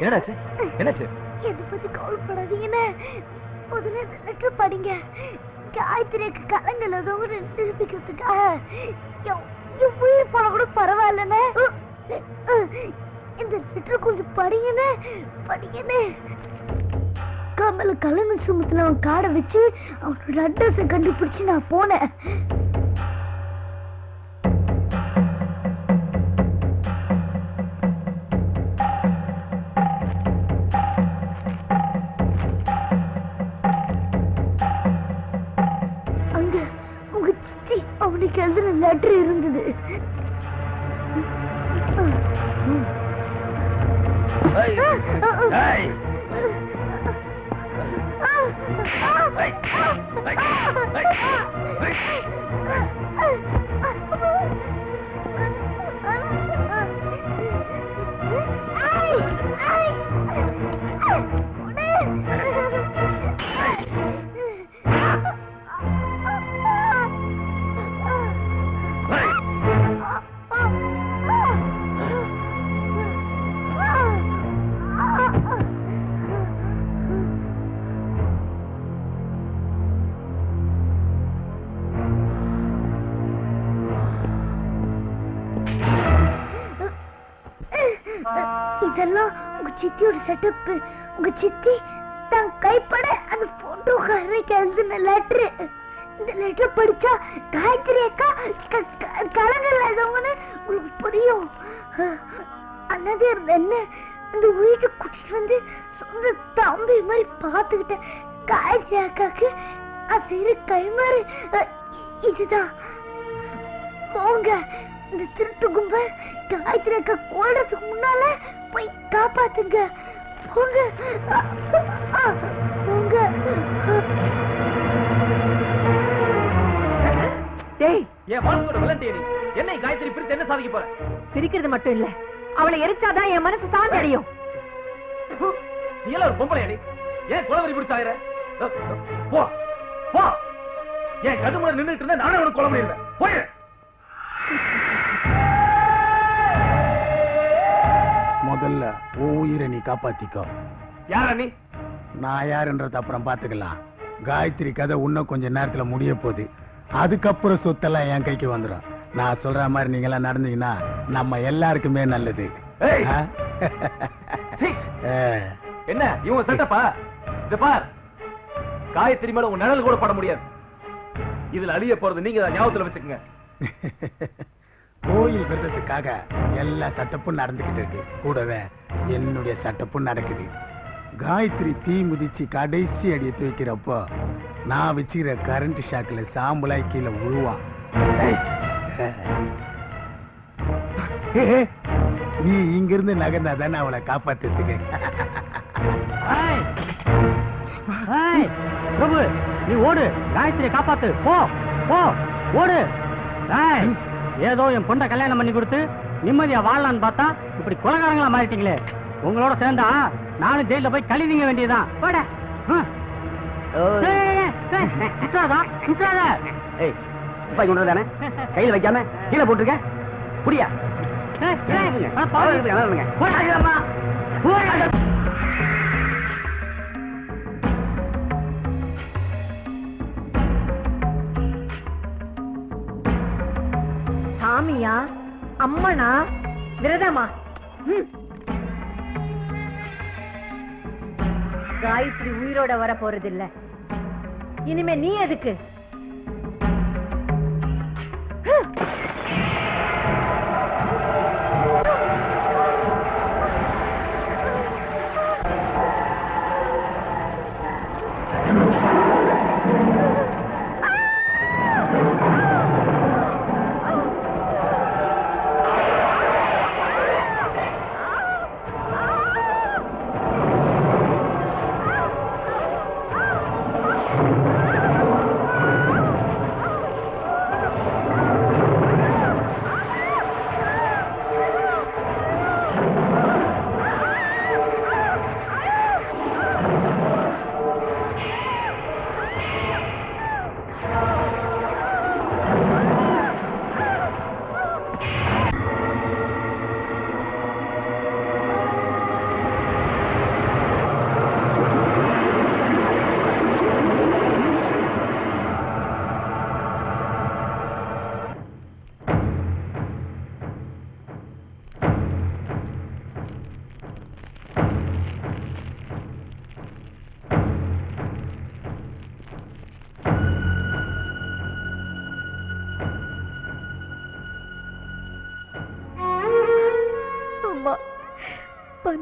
என்னடாச்சு என்னாச்சு எதை பத்தி கவலைப்படாதீங்கன்னு முதல்ல இந்த லெட்டர் படிங்க காயத்ரிக்கு கலங்கள் ஏதோ நிரூபிக்கிறதுக்காக என் என் உயிர் போன கூட பரவாயில்லண்ணே இந்த லெட்டர் கொஞ்சம் படிங்கண்ணே படிங்கண்ணே கமல கலங்கு சுமத்துல அவன் காடை வச்சு அவனோட அட்ரஸை கண்டுபிடிச்சு நான் போனேன் அங்க உங்க சித்தி அவனுக்கு எழுதின லெட்டர் இருந்தது இதெல்லாம் உங்க சித்தியோட செட்டப் உங்க சித்தி தான் கைப்பட அந்த போட்டோக்காரருக்கு எழுதின லெட்டர் இந்த லெட்டர் படிச்சா காயத்ரி அக்கா க- க- கலங்கல் எழுதவங்கன்னு உங்களுக்கு புரியும் அண்ணாதே இருந்த என்ன இந்த வீட்டுக்கு கூட்டிட்டு வந்து சொந்த தம்பி மாதிரி பார்த்துக்கிட்டேன் காயத்ரி அக்காக்கு நான் செய்யற கைமாறு அஹ், இதுதான் போங்க இந்த திருட்டு கும்பல் காயத்ரி அக்கா கொள்றதுக்கு முன்னால போய் காப்பாத்துங்க போங்க அ, அ, போங்க டேய் என் வாழ்க்கையோட விளண்டிய நீ என்னை காயத்ரி பிரிச்சு என்ன சாதிக்க போற பிரிக்கிறது மட்டும் இல்ல அவளை எரிச்சாதான் என் மனசு சாந்தி அடையும் நீ எல்லாம் ஒரு பொம்பளை அடி ஏன் குலவரி பிடிச்சாயிர போ போ என் கடுமுறை நின்னுட்டு இருந்தா நானே உனக்கு குழம்பு இருந்தேன் போயிரு முதல்ல உன் உயிரை நீ காப்பாத்திக்கோ யாரா நீ நான் யாருன்றத அப்புறம் பாத்துக்கலாம் காயத்ரி கதை இன்னும் கொஞ்ச நேரத்துல முடிய போகுது அதுக்கப்புறம் சொத்தெல்லாம் என் கைக்கு வந்துடும் நான் சொல்ற மாதிரி நீங்க எல்லாம் நடந்தீங்கன்னா நம்ம எல்லாருக்குமே நல்லது ஏய். ஆ? சீ. ஆ. என்ன இவன் செட்டப்பா இத பார் காயத்ரி மேல உன் நிழல் கூட பட முடியாது இதுல அழிய போறது நீங்க தான் ஞாபகத்துல வச்சுக்கோங்க கோயில் விரதத்துக்காக எல்லா சட்டப்பும் நடந்துகிட்டு இருக்கு கூடவே என்னுடைய சட்டப்பும் நடக்குது காயத்ரி தீ மிதிச்சு கடைசி அடியை தூக்கிறப்போ நான் வச்சுக்கிற கரண்ட் ஷாக்ல சாம்பலாய் கீழே விழுவான் நீ இங்கிருந்து நகர்ந்தா தானே அவளை காப்பாத்துறதுக்கு ஏய்! ஏய், பிரபு நீ ஓடு காயத்ரியை காப்பாத்து போ போ ஓடு ஏய், ஏதோ என் பொண்ணை கல்யாணம் பண்ணி கொடுத்து நிம்மதியா வாழலான்னு பார்த்தா இப்படி கொலகாரங்களா மாறிட்டீங்களே உங்களோட சேர்ந்தா நானும் ஜெயில போய் கழிதீங்க வேண்டியதுதான் போட ஹம். ஏய், ஏய், ஏய், ஏய், சுற்றாதா சுற்றாத ஏய் துப்பாக்கி கொண்டு தானே கையில வைக்காம கீழே போட்டுருக்க புரியா ஏய், ஏய், அட பாவி. போடாதீங்கம்மா. போடாத. சாமியா அம்மனா விரதமா ம். காயத்ரி உயிரோட வர போறதில்ல இனிமே நீ எதுக்கு ஆ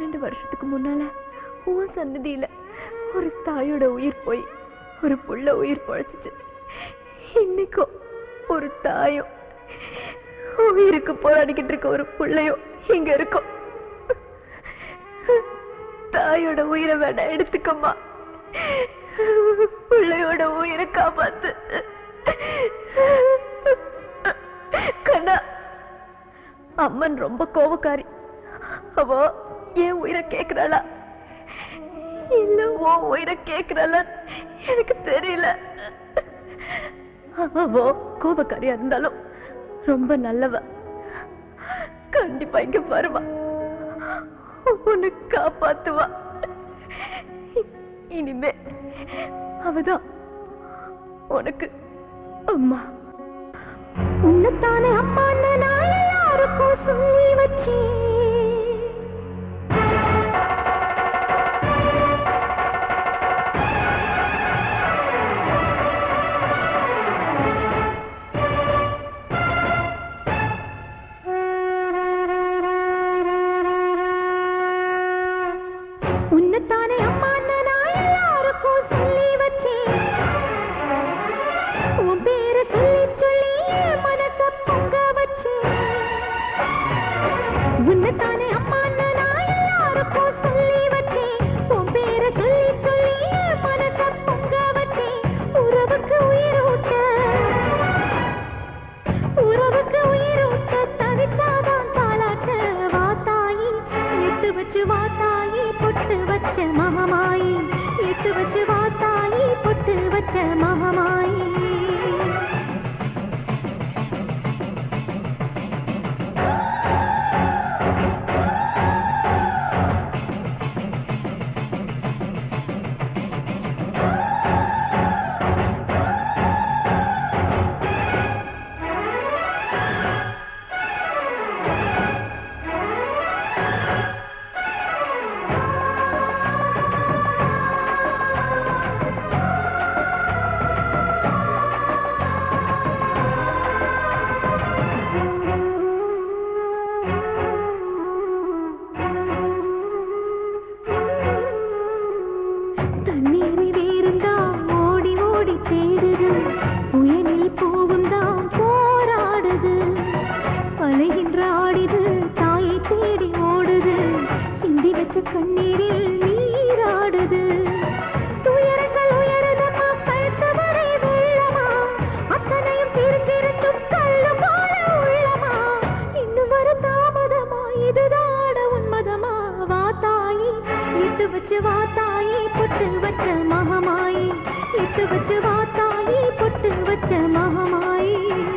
பன்னிரெண்டு வருஷத்துக்கு முன்னால உன் சன்னதியில ஒரு தாயோட உயிர் போய் ஒரு புள்ள உயிர் பொழைச்சிச்சு இன்னைக்கும் ஒரு தாயும் உயிருக்கு போராடிக்கிட்டு இருக்க ஒரு புள்ளையும் இங்க இருக்கும் தாயோட உயிரை வேணா எடுத்துக்கம்மா பிள்ளையோட உயிரை காப்பாத்து கண்ணா அம்மன் ரொம்ப கோபக்காரி அவ என் உயிரை கேக்குறாளா இல்ல உன் உயிரை கேக்குறாளா எனக்கு தெரியல அவ கோபக்காரியா இருந்தாலும் ரொம்ப நல்லவ கண்டிப்பா இங்க வருவா உன்னை காப்பாத்துவா இனிமே அவதான் உனக்கு அம்மா உன்னைத்தானே அம்மான்னு நான் எல்லாருக்கும் சொல்லி வச்சேன் உன்னைத்தானே அம்மான்னு நான் எல்லாருக்கும் சொல்லி வச்சேன் உன் பேரை சொல்லி சொல்லி என் மனச பொங்க வச்சேன் உன்னைத்தானே அம்மான்னு நான் எல்லாருக்கும் சொல்லி வச்சேன் உன் பேரை சொல்லி சொல்லி என் மனச பொங்க வச்சேன் உறவுக்கு உயிரூட்ட உறவுக்கு உயிரூட்ட தவிச்சாதான் தாலாட்ட வாத்தாயி எட்டு வச்சு வாத்தாயி பொட்டு வச்ச மகமாயி எட்டு வச்சு வாத்தாயி பொட்டு வச்ச மகமாயி தண்ணீரில் வேறுந்தான் ஓடி ஓடி தேடுது புயலில் பூவும் தான் போராடுது அலைகின்ற ஆடிது தாயை தேடி ஓடுது சிந்தி வச்ச கண்ணீரில் நீராடுது துயரங்கள் உயருதம்மா கழுத்து வரை வெள்ளமா அத்தனையும் தெரிஞ்சிருந்தும் கல்லு போல உள்ளமா இன்னும் வர தாமதமா இதுதாட உன்மதமா வா தாயி இட்டு வச்சு வா தாயி பொட்டு வச்ச மகமாயி இட்டு வச்சு வா தாயி பொட்டு வச்ச மகமாயி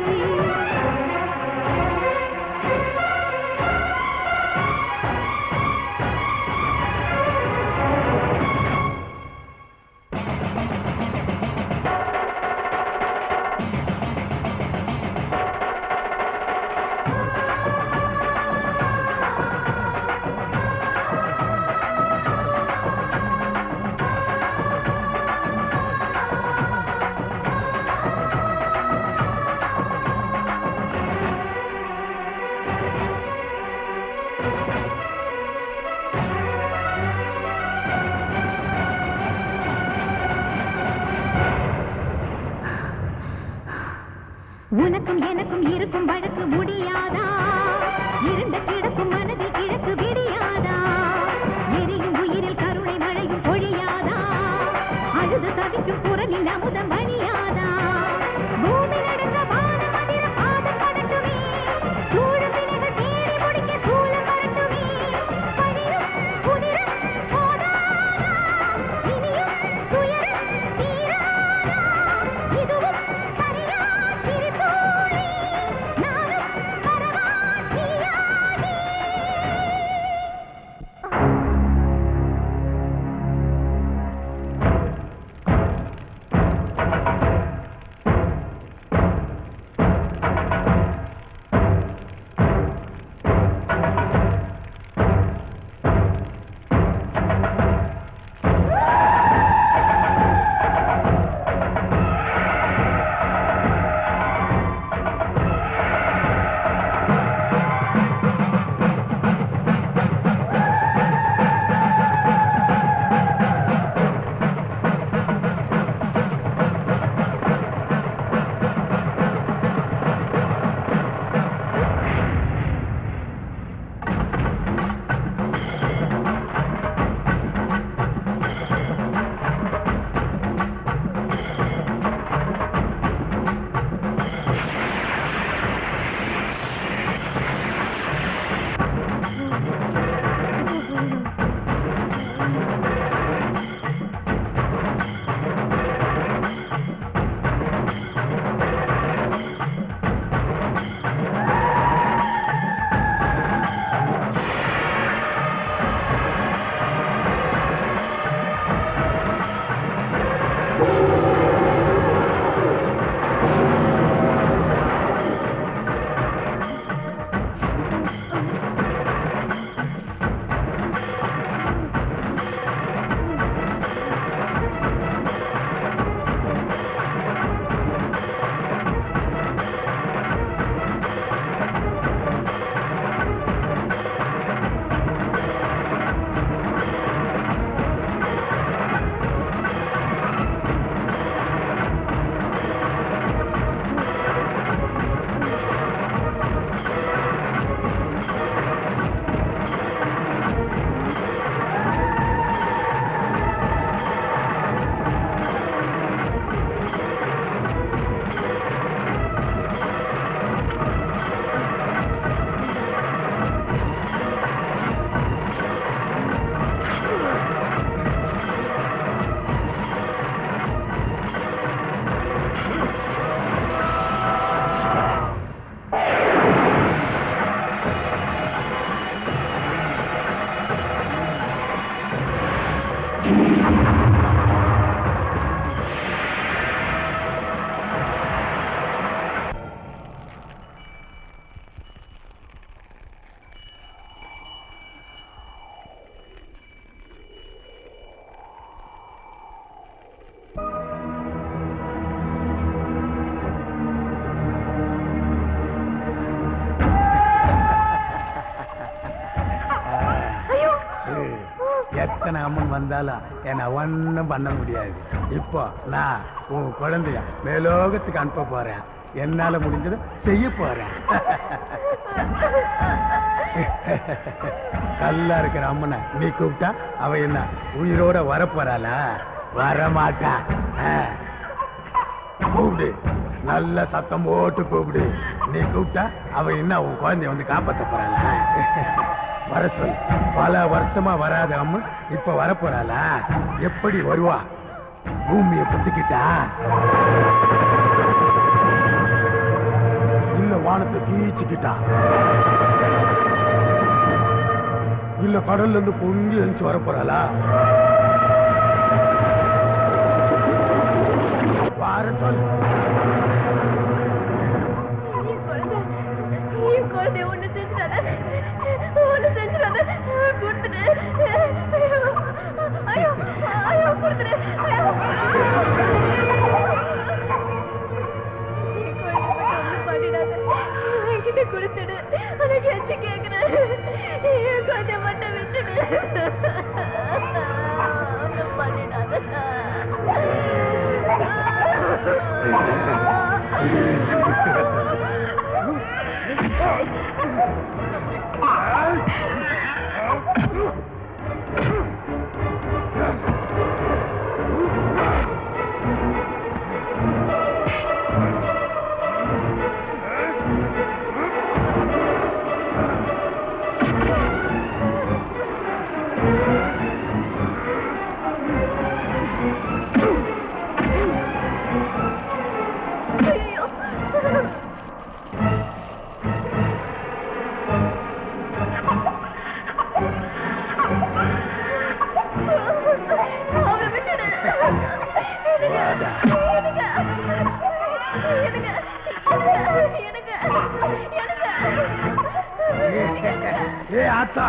உனக்கும் எனக்கும் இருக்கும் வழக்கு முடியாதா இருண்ட கிடக்கும் மனதில் கிழக்கு விடியாதா எரியும் உயிரில் கருணை மழையும் பொழியாதா அழுது தவிக்கும் குரலில் அமுதம் வழியாதா பூமி நடுங்க வானம் அதிர பாதம் படட்டுமே சூழும் வினைகள் தேடி முடிக்க சூழல் வரட்டுமே பணியும் குதிரம் போதாதா இனியும் துயரம் தீராதா இதுவும் சரியா திரிசூலி நானும் வரவா ஏய், எத்தனை அம்மன் வந்தாலும் என்னை ஒன்றும் பண்ண முடியாது இப்போ நான் உன் குழந்தைய மேலோகத்துக்கு அனுப்ப போறேன் என்னால முடிஞ்சதை செய்ய போறேன் கல்லா இருக்கிற அம்மனை நீ கூப்பிட்டா அவ என்ன உயிரோட வரப்போறாளா வரமாட்டா ஆ. கூப்பிடு நல்ல சத்தம் போட்டு கூப்பிடு நீ கூப்பிட்டா அவ என்ன உன் குழந்தைய வந்து காப்பாத்த போறாளா வர சொல் பல வருஷமா வராத அம்மன் இப்ப வரப்போறாளா எப்படி வருவா பூமியை புத்துக்கிட்டா இல்ல வானத்தை கீச்சுக்கிட்டா இல்ல கடல்ல இருந்து பொங்கி எழுந்து வரப்போறாளா வார சொல் என் குழந்தை ஒண்ணு செஞ்சிடாத ஒண்ணு செஞ்சிடாத கொடுத்துடு ஐயோ ஐயோ கொடுத்துடு ஐயோ என் குழந்தை ஒண்ணு பண்ணிடாத என்கிட்ட கொடுத்துடு உனக்கு எச்சு கேக்குறேன் என் குழந்தை மட்டும் விட்டுடு ஒண்ணு அவரை விட்டுடு எனக்கு எனக்கு எனக்கு எனக்கு ஏ ஆத்தா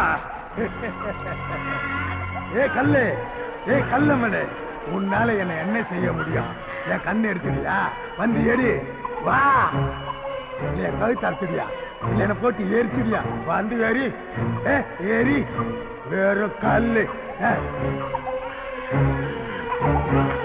ஏ கல்லு ஏ கல்லம்மனு உன்னால என்ன என்ன செய்ய முடியும் என் கண்ணு எடுத்துறியா வந்து ஏறி வா இல்ல என் கழுத்து அறுத்துறியா இல்ல என்ன போட்டு எரிச்சிரியா வந்து ஏறி ஏ ஏறி வெறும் கல்லு ஆ.